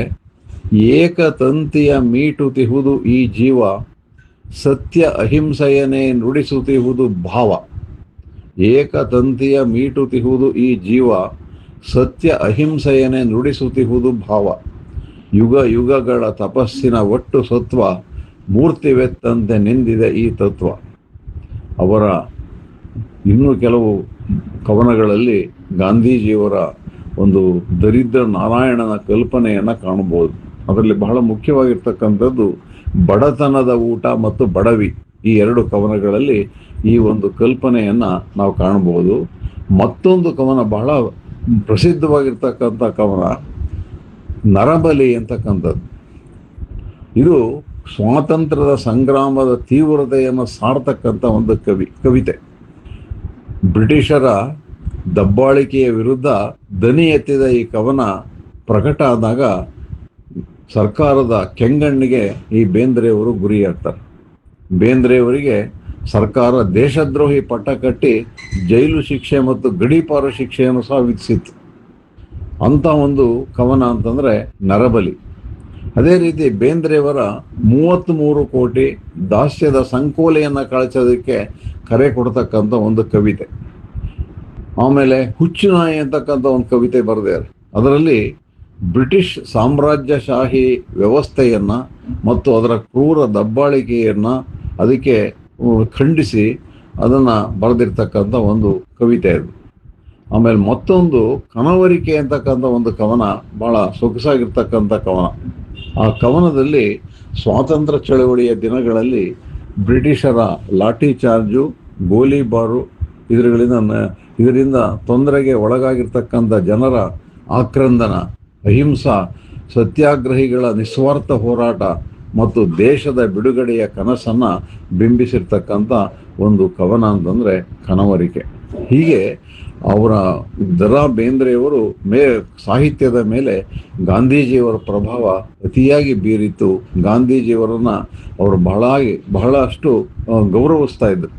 ಏಕತಂತಿಯ ಮೀಟುತಿಹುದು ಈ ಜೀವ ಸತ್ಯ ಅಹಿಂಸೆಯನ್ನೇ ನುಡಿಸುತ್ತಿಹುದು ಭಾವ ಏಕತಂತಿಯ ಮೀಟುತಿಹುದು ಈ ಜೀವ ಸತ್ಯ ಅಹಿಂಸೆಯನ್ನೇ ನುಡಿಸುತ್ತಿಹುದು ಭಾವ ಯುಗ ಯುಗಗಳ ತಪಸ್ಸಿನ ಒಟ್ಟು ಸತ್ವ ಮೂರ್ತಿವೆತ್ತಂತೆ ನಿಂದಿದೆ ಈ ತತ್ವ ಅವರ ಇನ್ನೂ ಕೆಲವು ಕವನಗಳಲ್ಲಿ ಗಾಂಧೀಜಿಯವರ ಒಂದು ದರಿದ್ರ ನಾರಾಯಣನ ಕಲ್ಪನೆಯನ್ನು ಕಾಣಬಹುದು ಅದರಲ್ಲಿ ಬಹಳ ಮುಖ್ಯವಾಗಿರ್ತಕ್ಕಂಥದ್ದು ಬಡತನದ ಊಟ ಮತ್ತು ಬಡವಿ ಈ ಎರಡು ಕವನಗಳಲ್ಲಿ ಈ ಒಂದು ಕಲ್ಪನೆಯನ್ನು ನಾವು ಕಾಣಬಹುದು ಮತ್ತೊಂದು ಕವನ ಬಹಳ ಪ್ರಸಿದ್ಧವಾಗಿರ್ತಕ್ಕಂಥ ಕವನ ನರಬಲಿ ಅಂತಕ್ಕಂಥದ್ದು ಇದು ಸ್ವಾತಂತ್ರ್ಯದ ಸಂಗ್ರಾಮದ ತೀವ್ರತೆಯನ್ನು ಸಾರ್ತಕ್ಕಂಥ ಒಂದು ಕವಿ ಕವಿತೆ ಬ್ರಿಟಿಷರ ದಬ್ಬಾಳಿಕೆಯ ವಿರುದ್ಧ ದನಿ ಎತ್ತಿದ ಈ ಕವನ ಪ್ರಕಟ ಆದಾಗ ಸರ್ಕಾರದ ಕೆಂಗಣ್ಣಿಗೆ ಈ ಬೇಂದ್ರೆಯವರು ಗುರಿಯಾಗ್ತಾರೆ ಬೇಂದ್ರೆಯವರಿಗೆ ಸರ್ಕಾರ ದೇಶದ್ರೋಹಿ ಪಟ್ಟ ಕಟ್ಟಿ ಜೈಲು ಶಿಕ್ಷೆ ಮತ್ತು ಗಡೀಪಾರು ಶಿಕ್ಷೆಯನ್ನು ಸಹ ವಿಧಿಸಿತ್ತು ಅಂಥ ಒಂದು ಕವನ ಅಂತಂದರೆ ನರಬಲಿ ಅದೇ ರೀತಿ ಬೇಂದ್ರೆಯವರ ಮೂವತ್ತ್ಮೂರು ಕೋಟಿ ದಾಸ್ಯದ ಸಂಕೋಲೆಯನ್ನು ಕಳಚೋದಕ್ಕೆ ಕರೆ ಕೊಡ್ತಕ್ಕಂಥ ಒಂದು ಕವಿತೆ ಆಮೇಲೆ ಹುಚ್ಚು ನಾಯಿ ಅಂತಕ್ಕಂಥ ಒಂದು ಕವಿತೆ ಬರೆದಿದ್ದಾರೆ ಅದರಲ್ಲಿ ಬ್ರಿಟಿಷ್ ಸಾಮ್ರಾಜ್ಯಶಾಹಿ ವ್ಯವಸ್ಥೆಯನ್ನು ಮತ್ತು ಅದರ ಕ್ರೂರ ದಬ್ಬಾಳಿಕೆಯನ್ನು ಅದಕ್ಕೆ ಉ- ಖಂಡಿಸಿ ಅದನ್ನು ಬರೆದಿರ್ತಕ್ಕಂಥ ಒಂದು ಕವಿತೆ ಅದು ಆಮೇಲೆ ಮತ್ತೊಂದು ಕನವರಿಕೆ ಅಂತಕ್ಕಂಥ ಒಂದು ಕವನ ಭಾಳ ಸೊಗಸಾಗಿರ್ತಕ್ಕಂಥ ಕವನ ಆ ಕವನದಲ್ಲಿ ಸ್ವಾತಂತ್ರ್ಯ ಚಳವಳಿಯ ದಿನಗಳಲ್ಲಿ ಬ್ರಿಟಿಷರ ಲಾಠಿ ಚಾರ್ಜು ಗೋಲಿಬಾರು ಇದರುಗಳಿಂದ ನ- ಇದರಿಂದ ತೊಂದರೆಗೆ ಒಳಗಾಗಿರ್ತಕ್ಕಂಥ ಜನರ ಆಕ್ರಂದನ ಅಹಿಂಸಾ ಸತ್ಯಾಗ್ರಹಿಗಳ ನಿಸ್ವಾರ್ಥ ಹೋರಾಟ ಮತ್ತು ದೇಶದ ಬಿಡುಗಡೆಯ ಕನಸನ್ನು ಬಿಂಬಿಸಿರ್ತಕ್ಕಂಥ ಒಂದು ಕವನ ಅಂತಂದರೆ ಕನವರಿಕೆ ಹೀಗೆ ಅವರ ದರಾ ಬೇಂದ್ರೆಯವರು ಮೇ ಸಾಹಿತ್ಯದ ಮೇಲೆ ಗಾಂಧೀಜಿಯವರ ಪ್ರಭಾವ ಅತಿಯಾಗಿ ಬೀರಿತ್ತು ಗಾಂಧೀಜಿಯವರನ್ನು ಅವರು ಬಹಳ ಬಹಳಷ್ಟು ಆ, ಗೌರವಿಸ್ತಾ ಇದ್ರು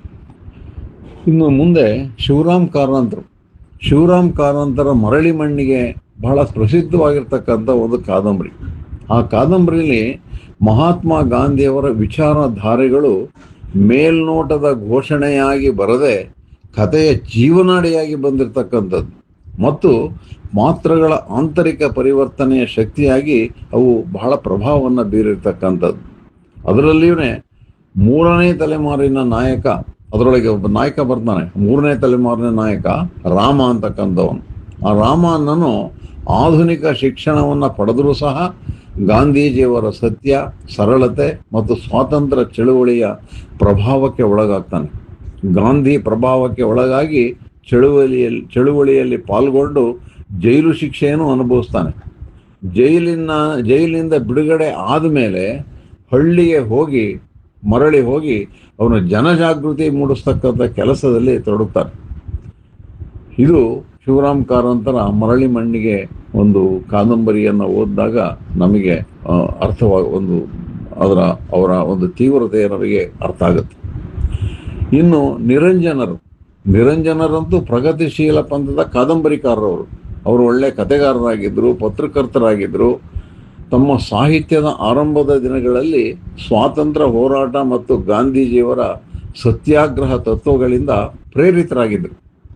ಇನ್ನು ಮುಂದೆ ಶಿವರಾಮ್ ಕಾರಂತರು ಶಿವರಾಮ್ ಕಾರಂತರ ಮರಳಿ ಮಣ್ಣಿಗೆ ಬಹಳ ಪ್ರಸಿದ್ಧವಾಗಿರ್ತಕ್ಕಂಥ ಒಂದು ಕಾದಂಬರಿ ಆ ಕಾದಂಬರಿಯಲ್ಲಿ ಮಹಾತ್ಮ ಗಾಂಧಿಯವರ ವಿಚಾರಧಾರೆಗಳು ಮೇಲ್ನೋಟದ ಘೋಷಣೆಯಾಗಿ ಬರದೆ ಕಥೆಯ ಜೀವನಾಡಿಯಾಗಿ ಬಂದಿರತಕ್ಕಂಥದ್ದು ಮತ್ತು ಮಾತ್ರಗಳ ಆಂತರಿಕ ಪರಿವರ್ತನೆಯ ಶಕ್ತಿಯಾಗಿ ಅವು ಬಹಳ ಪ್ರಭಾವವನ್ನು ಬೀರಿರ್ತಕ್ಕಂಥದ್ದು ಅದರಲ್ಲಿಯೂ ಮೂರನೇ ತಲೆಮಾರಿನ ನಾಯಕ ಅದರೊಳಗೆ ಒಬ್ಬ ನಾಯಕ ಬರ್ತಾನೆ ಮೂರನೇ ತಲೆಮಾರಿನ ನಾಯಕ ರಾಮ ಅಂತಕ್ಕಂಥವನು ಆ ರಾಮ ಅನ್ನನು ಆಧುನಿಕ ಶಿಕ್ಷಣವನ್ನು ಪಡೆದರೂ ಸಹ ಗಾಂಧೀಜಿಯವರ ಸತ್ಯ ಸರಳತೆ ಮತ್ತು ಸ್ವಾತಂತ್ರ್ಯ ಚಳುವಳಿಯ ಪ್ರಭಾವಕ್ಕೆ ಒಳಗಾಗ್ತಾನೆ ಗಾಂಧಿ ಪ್ರಭಾವಕ್ಕೆ ಒಳಗಾಗಿ ಚಳುವಳಿಯಲ್ಲಿ ಚಳುವಳಿಯಲ್ಲಿ ಪಾಲ್ಗೊಂಡು ಜೈಲು ಶಿಕ್ಷೆಯನ್ನು ಅನುಭವಿಸ್ತಾನೆ ಜೈಲಿನ ಜೈಲಿನಿಂದ ಬಿಡುಗಡೆ ಆದಮೇಲೆ ಹಳ್ಳಿಗೆ ಹೋಗಿ ಮರಳಿ ಹೋಗಿ ಅವನು ಜನಜಾಗೃತಿ ಮೂಡಿಸ್ತಕ್ಕಂಥ ಕೆಲಸದಲ್ಲಿ ತೊಡಗುತ್ತಾನೆ ಇದು ಶಿವರಾಮ್ ಕಾರಂತರ ಮರಳಿ ಮಣ್ಣಿಗೆ ಒಂದು ಕಾದಂಬರಿಯನ್ನು ಓದಿದಾಗ ನಮಗೆ ಆ, ಅರ್ಥವ ಒಂದು ಅದರ ಅವರ ಒಂದು ತೀವ್ರತೆ ನಮಗೆ ಅರ್ಥ ಆಗುತ್ತೆ ಇನ್ನು ನಿರಂಜನರು ನಿರಂಜನರಂತೂ ಪ್ರಗತಿಶೀಲ ಪಂಥದ ಕಾದಂಬರಿಕಾರರವರು ಅವರು ಒಳ್ಳೆ ಕತೆಗಾರರಾಗಿದ್ದರು ಪತ್ರಕರ್ತರಾಗಿದ್ದರು ತಮ್ಮ ಸಾಹಿತ್ಯದ ಆರಂಭದ ದಿನಗಳಲ್ಲಿ ಸ್ವಾತಂತ್ರ್ಯ ಹೋರಾಟ ಮತ್ತು ಗಾಂಧೀಜಿಯವರ ಸತ್ಯಾಗ್ರಹ ತತ್ವಗಳಿಂದ ಪ್ರೇರಿತರಾಗಿದ್ದರು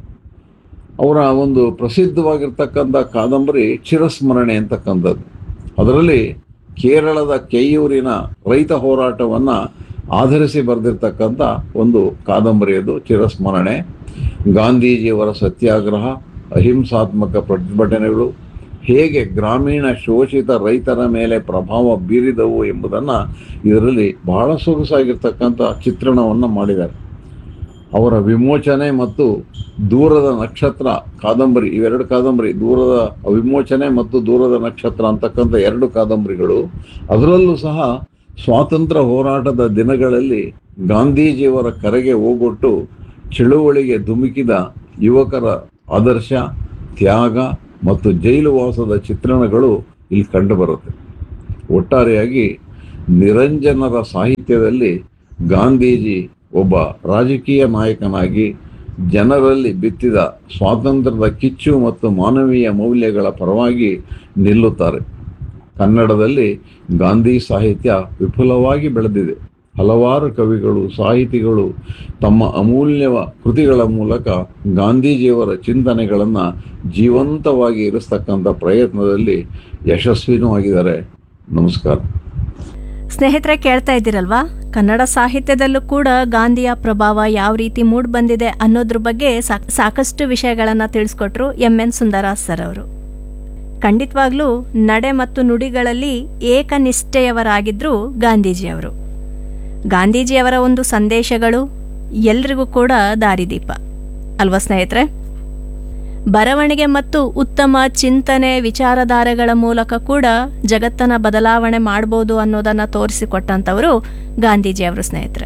ಅವರ ಒಂದು ಪ್ರಸಿದ್ಧವಾಗಿರ್ತಕ್ಕಂಥ ಕಾದಂಬರಿ ಚಿರಸ್ಮರಣೆ ಅಂತಕ್ಕಂಥದ್ದು ಅದರಲ್ಲಿ ಕೇರಳದ ಕೆಯ್ಯೂರಿನ ರೈತ ಹೋರಾಟವನ್ನು ಆಧರಿಸಿ ಬರೆದಿರ್ತಕ್ಕಂಥ ಒಂದು ಕಾದಂಬರಿ ಅದು ಚಿರಸ್ಮರಣೆ ಗಾಂಧೀಜಿಯವರ ಸತ್ಯಾಗ್ರಹ ಅಹಿಂಸಾತ್ಮಕ ಪ್ರತಿಭಟನೆಗಳು ಹೇಗೆ ಗ್ರಾಮೀಣ ಶೋಷಿತ ರೈತರ ಮೇಲೆ ಪ್ರಭಾವ ಬೀರಿದವು ಎಂಬುದನ್ನು ಇದರಲ್ಲಿ ಬಹಳ ಸೊಗಸಾಗಿರ್ತಕ್ಕಂಥ ಚಿತ್ರಣವನ್ನು ಮಾಡಿದ್ದಾರೆ ಅವರ ವಿಮೋಚನೆ ಮತ್ತು ದೂರದ ನಕ್ಷತ್ರ ಕಾದಂಬರಿ ಇವೆರಡು ಕಾದಂಬರಿ ದೂರದ ವಿಮೋಚನೆ ಮತ್ತು ದೂರದ ನಕ್ಷತ್ರ ಅಂತಕ್ಕಂಥ ಎರಡು ಕಾದಂಬರಿಗಳು ಅದರಲ್ಲೂ ಸಹ ಸ್ವಾತಂತ್ರ್ಯ ಹೋರಾಟದ ದಿನಗಳಲ್ಲಿ ಗಾಂಧೀಜಿಯವರ ಕರೆಗೆ ಹೋಗೊಟ್ಟು ಚಳುವಳಿಗೆ ಧುಮುಕಿದ ಯುವಕರ ಆದರ್ಶ ತ್ಯಾಗ ಮತ್ತು ಜೈಲು ವಾಸದ ಚಿತ್ರಣಗಳು ಇಲ್ಲಿ ಕಂಡುಬರುತ್ತೆ ಒಟ್ಟಾರೆಯಾಗಿ ನಿರಂಜನರ ಸಾಹಿತ್ಯದಲ್ಲಿ ಗಾಂಧೀಜಿ ಒಬ್ಬ ರಾಜಕೀಯ ನಾಯಕನಾಗಿ ಜನರಲ್ಲಿ ಬಿತ್ತಿದ ಸ್ವಾತಂತ್ರ್ಯದ ಕಿಚ್ಚು ಮತ್ತು ಮಾನವೀಯ ಮೌಲ್ಯಗಳ ಪರವಾಗಿ ನಿಲ್ಲುತ್ತಾರೆ ಕನ್ನಡದಲ್ಲಿ ಗಾಂಧಿ ಸಾಹಿತ್ಯ ವಿಪುಲವಾಗಿ ಬೆಳೆದಿದೆ ಹಲವಾರು ಕವಿಗಳು ಸಾಹಿತಿಗಳು ತಮ್ಮ ಅಮೂಲ್ಯ ಕೃತಿಗಳ ಮೂಲಕ ಗಾಂಧೀಜಿಯವರ ಚಿಂತನೆಗಳನ್ನು ಜೀವಂತವಾಗಿ ಇರಿಸ್ತಕ್ಕಂಥ ಪ್ರಯತ್ನದಲ್ಲಿ ಯಶಸ್ವಿನೂ ಆಗಿದ್ದಾರೆ ನಮಸ್ಕಾರ ಸ್ನೇಹಿತರೆ ಕೇಳ್ತಾ ಇದ್ದೀರಲ್ವಾ ಕನ್ನಡ ಸಾಹಿತ್ಯದಲ್ಲೂ ಕೂಡ ಗಾಂಧಿಯ ಪ್ರಭಾವ ಯಾವ ರೀತಿ ಮೂಡ್ ಬಂದಿದೆ ಅನ್ನೋದ್ರ ಬಗ್ಗೆ ಸಾಕ್- ಸಾಕಷ್ಟು ವಿಷಯಗಳನ್ನು ತಿಳಿಸ್ಕೊಟ್ರು ಎಂ ಎನ್ ಸುಂದರಾಸ್ ಸರ್ ಅವರು ಖಂಡಿತವಾಗ್ಲೂ ನಡೆ ಮತ್ತು ನುಡಿಗಳಲ್ಲಿ ಏಕನಿಷ್ಠೆಯವರಾಗಿದ್ರು ಗಾಂಧೀಜಿಯವರು ಗಾಂಧೀಜಿಯವರ ಒಂದು ಸಂದೇಶಗಳು ಎಲ್ರಿಗೂ ಕೂಡ ದಾರಿದೀಪ ಅಲ್ವಾ ಸ್ನೇಹಿತರೆ ಬರವಣಿಗೆ ಮತ್ತು ಉತ್ತಮ ಚಿಂತನೆ ವಿಚಾರಧಾರೆಗಳ ಮೂಲಕ ಕೂಡ ಜಗತ್ತನ್ನ ಬದಲಾವಣೆ ಮಾಡ್ಬೋದು ಅನ್ನೋದನ್ನ ತೋರಿಸಿಕೊಟ್ಟಂಥವರು ಗಾಂಧೀಜಿಯವರು ಸ್ನೇಹಿತರೆ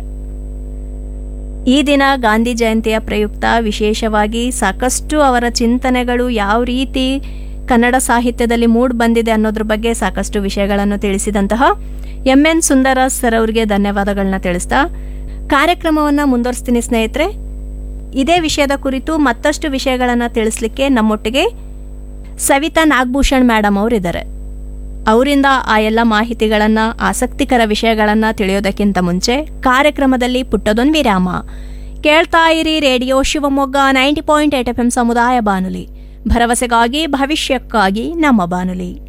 ಈ ದಿನ ಗಾಂಧಿ ಜಯಂತಿಯ ಪ್ರಯುಕ್ತ ವಿಶೇಷವಾಗಿ ಸಾಕಷ್ಟು ಅವರ ಚಿಂತನೆಗಳು ಯಾವ ರೀತಿ ಕನ್ನಡ ಸಾಹಿತ್ಯದಲ್ಲಿ ಮೂಡ್ ಬಂದಿದೆ ಅನ್ನೋದ್ರ ಬಗ್ಗೆ ಸಾಕಷ್ಟು ವಿಷಯಗಳನ್ನು ತಿಳಿಸಿದಂತಹ ಎಂ ಎನ್ ಸುಂದರಾಸ್ ಸರ್ ಅವರಿಗೆ ಧನ್ಯವಾದಗಳನ್ನ ತಿಳಿಸ್ತಾ ಕಾರ್ಯಕ್ರಮವನ್ನು ಮುಂದುವರಿಸ್ತೀನಿ ಸ್ನೇಹಿತರೆ ಇದೇ ವಿಷಯದ ಕುರಿತು ಮತ್ತಷ್ಟು ವಿಷಯಗಳನ್ನು ತಿಳಿಸ್ಲಿಕ್ಕೆ ನಮ್ಮೊಟ್ಟಿಗೆ ಸವಿತಾ ನಾಗಭೂಷಣ್ ಮೇಡಮ್ ಅವರಿದ್ದಾರೆ ಅವರಿಂದ ಆ ಎಲ್ಲ ಮಾಹಿತಿಗಳನ್ನು ಆಸಕ್ತಿಕರ ವಿಷಯಗಳನ್ನು ತಿಳಿಯೋದಕ್ಕಿಂತ ಮುಂಚೆ ಕಾರ್ಯಕ್ರಮದಲ್ಲಿ ಪುಟ್ಟದೊಂದು ವಿರಾಮ ಕೇಳ್ತಾ ಇರಿ radio Shivamogga ninety point eight F M ಸಮುದಾಯ ಬಾನುಲಿ ಭರವಸೆಗಾಗಿ ಭವಿಷ್ಯಕ್ಕಾಗಿ ನಮ್ಮ ಬಾನುಲಿ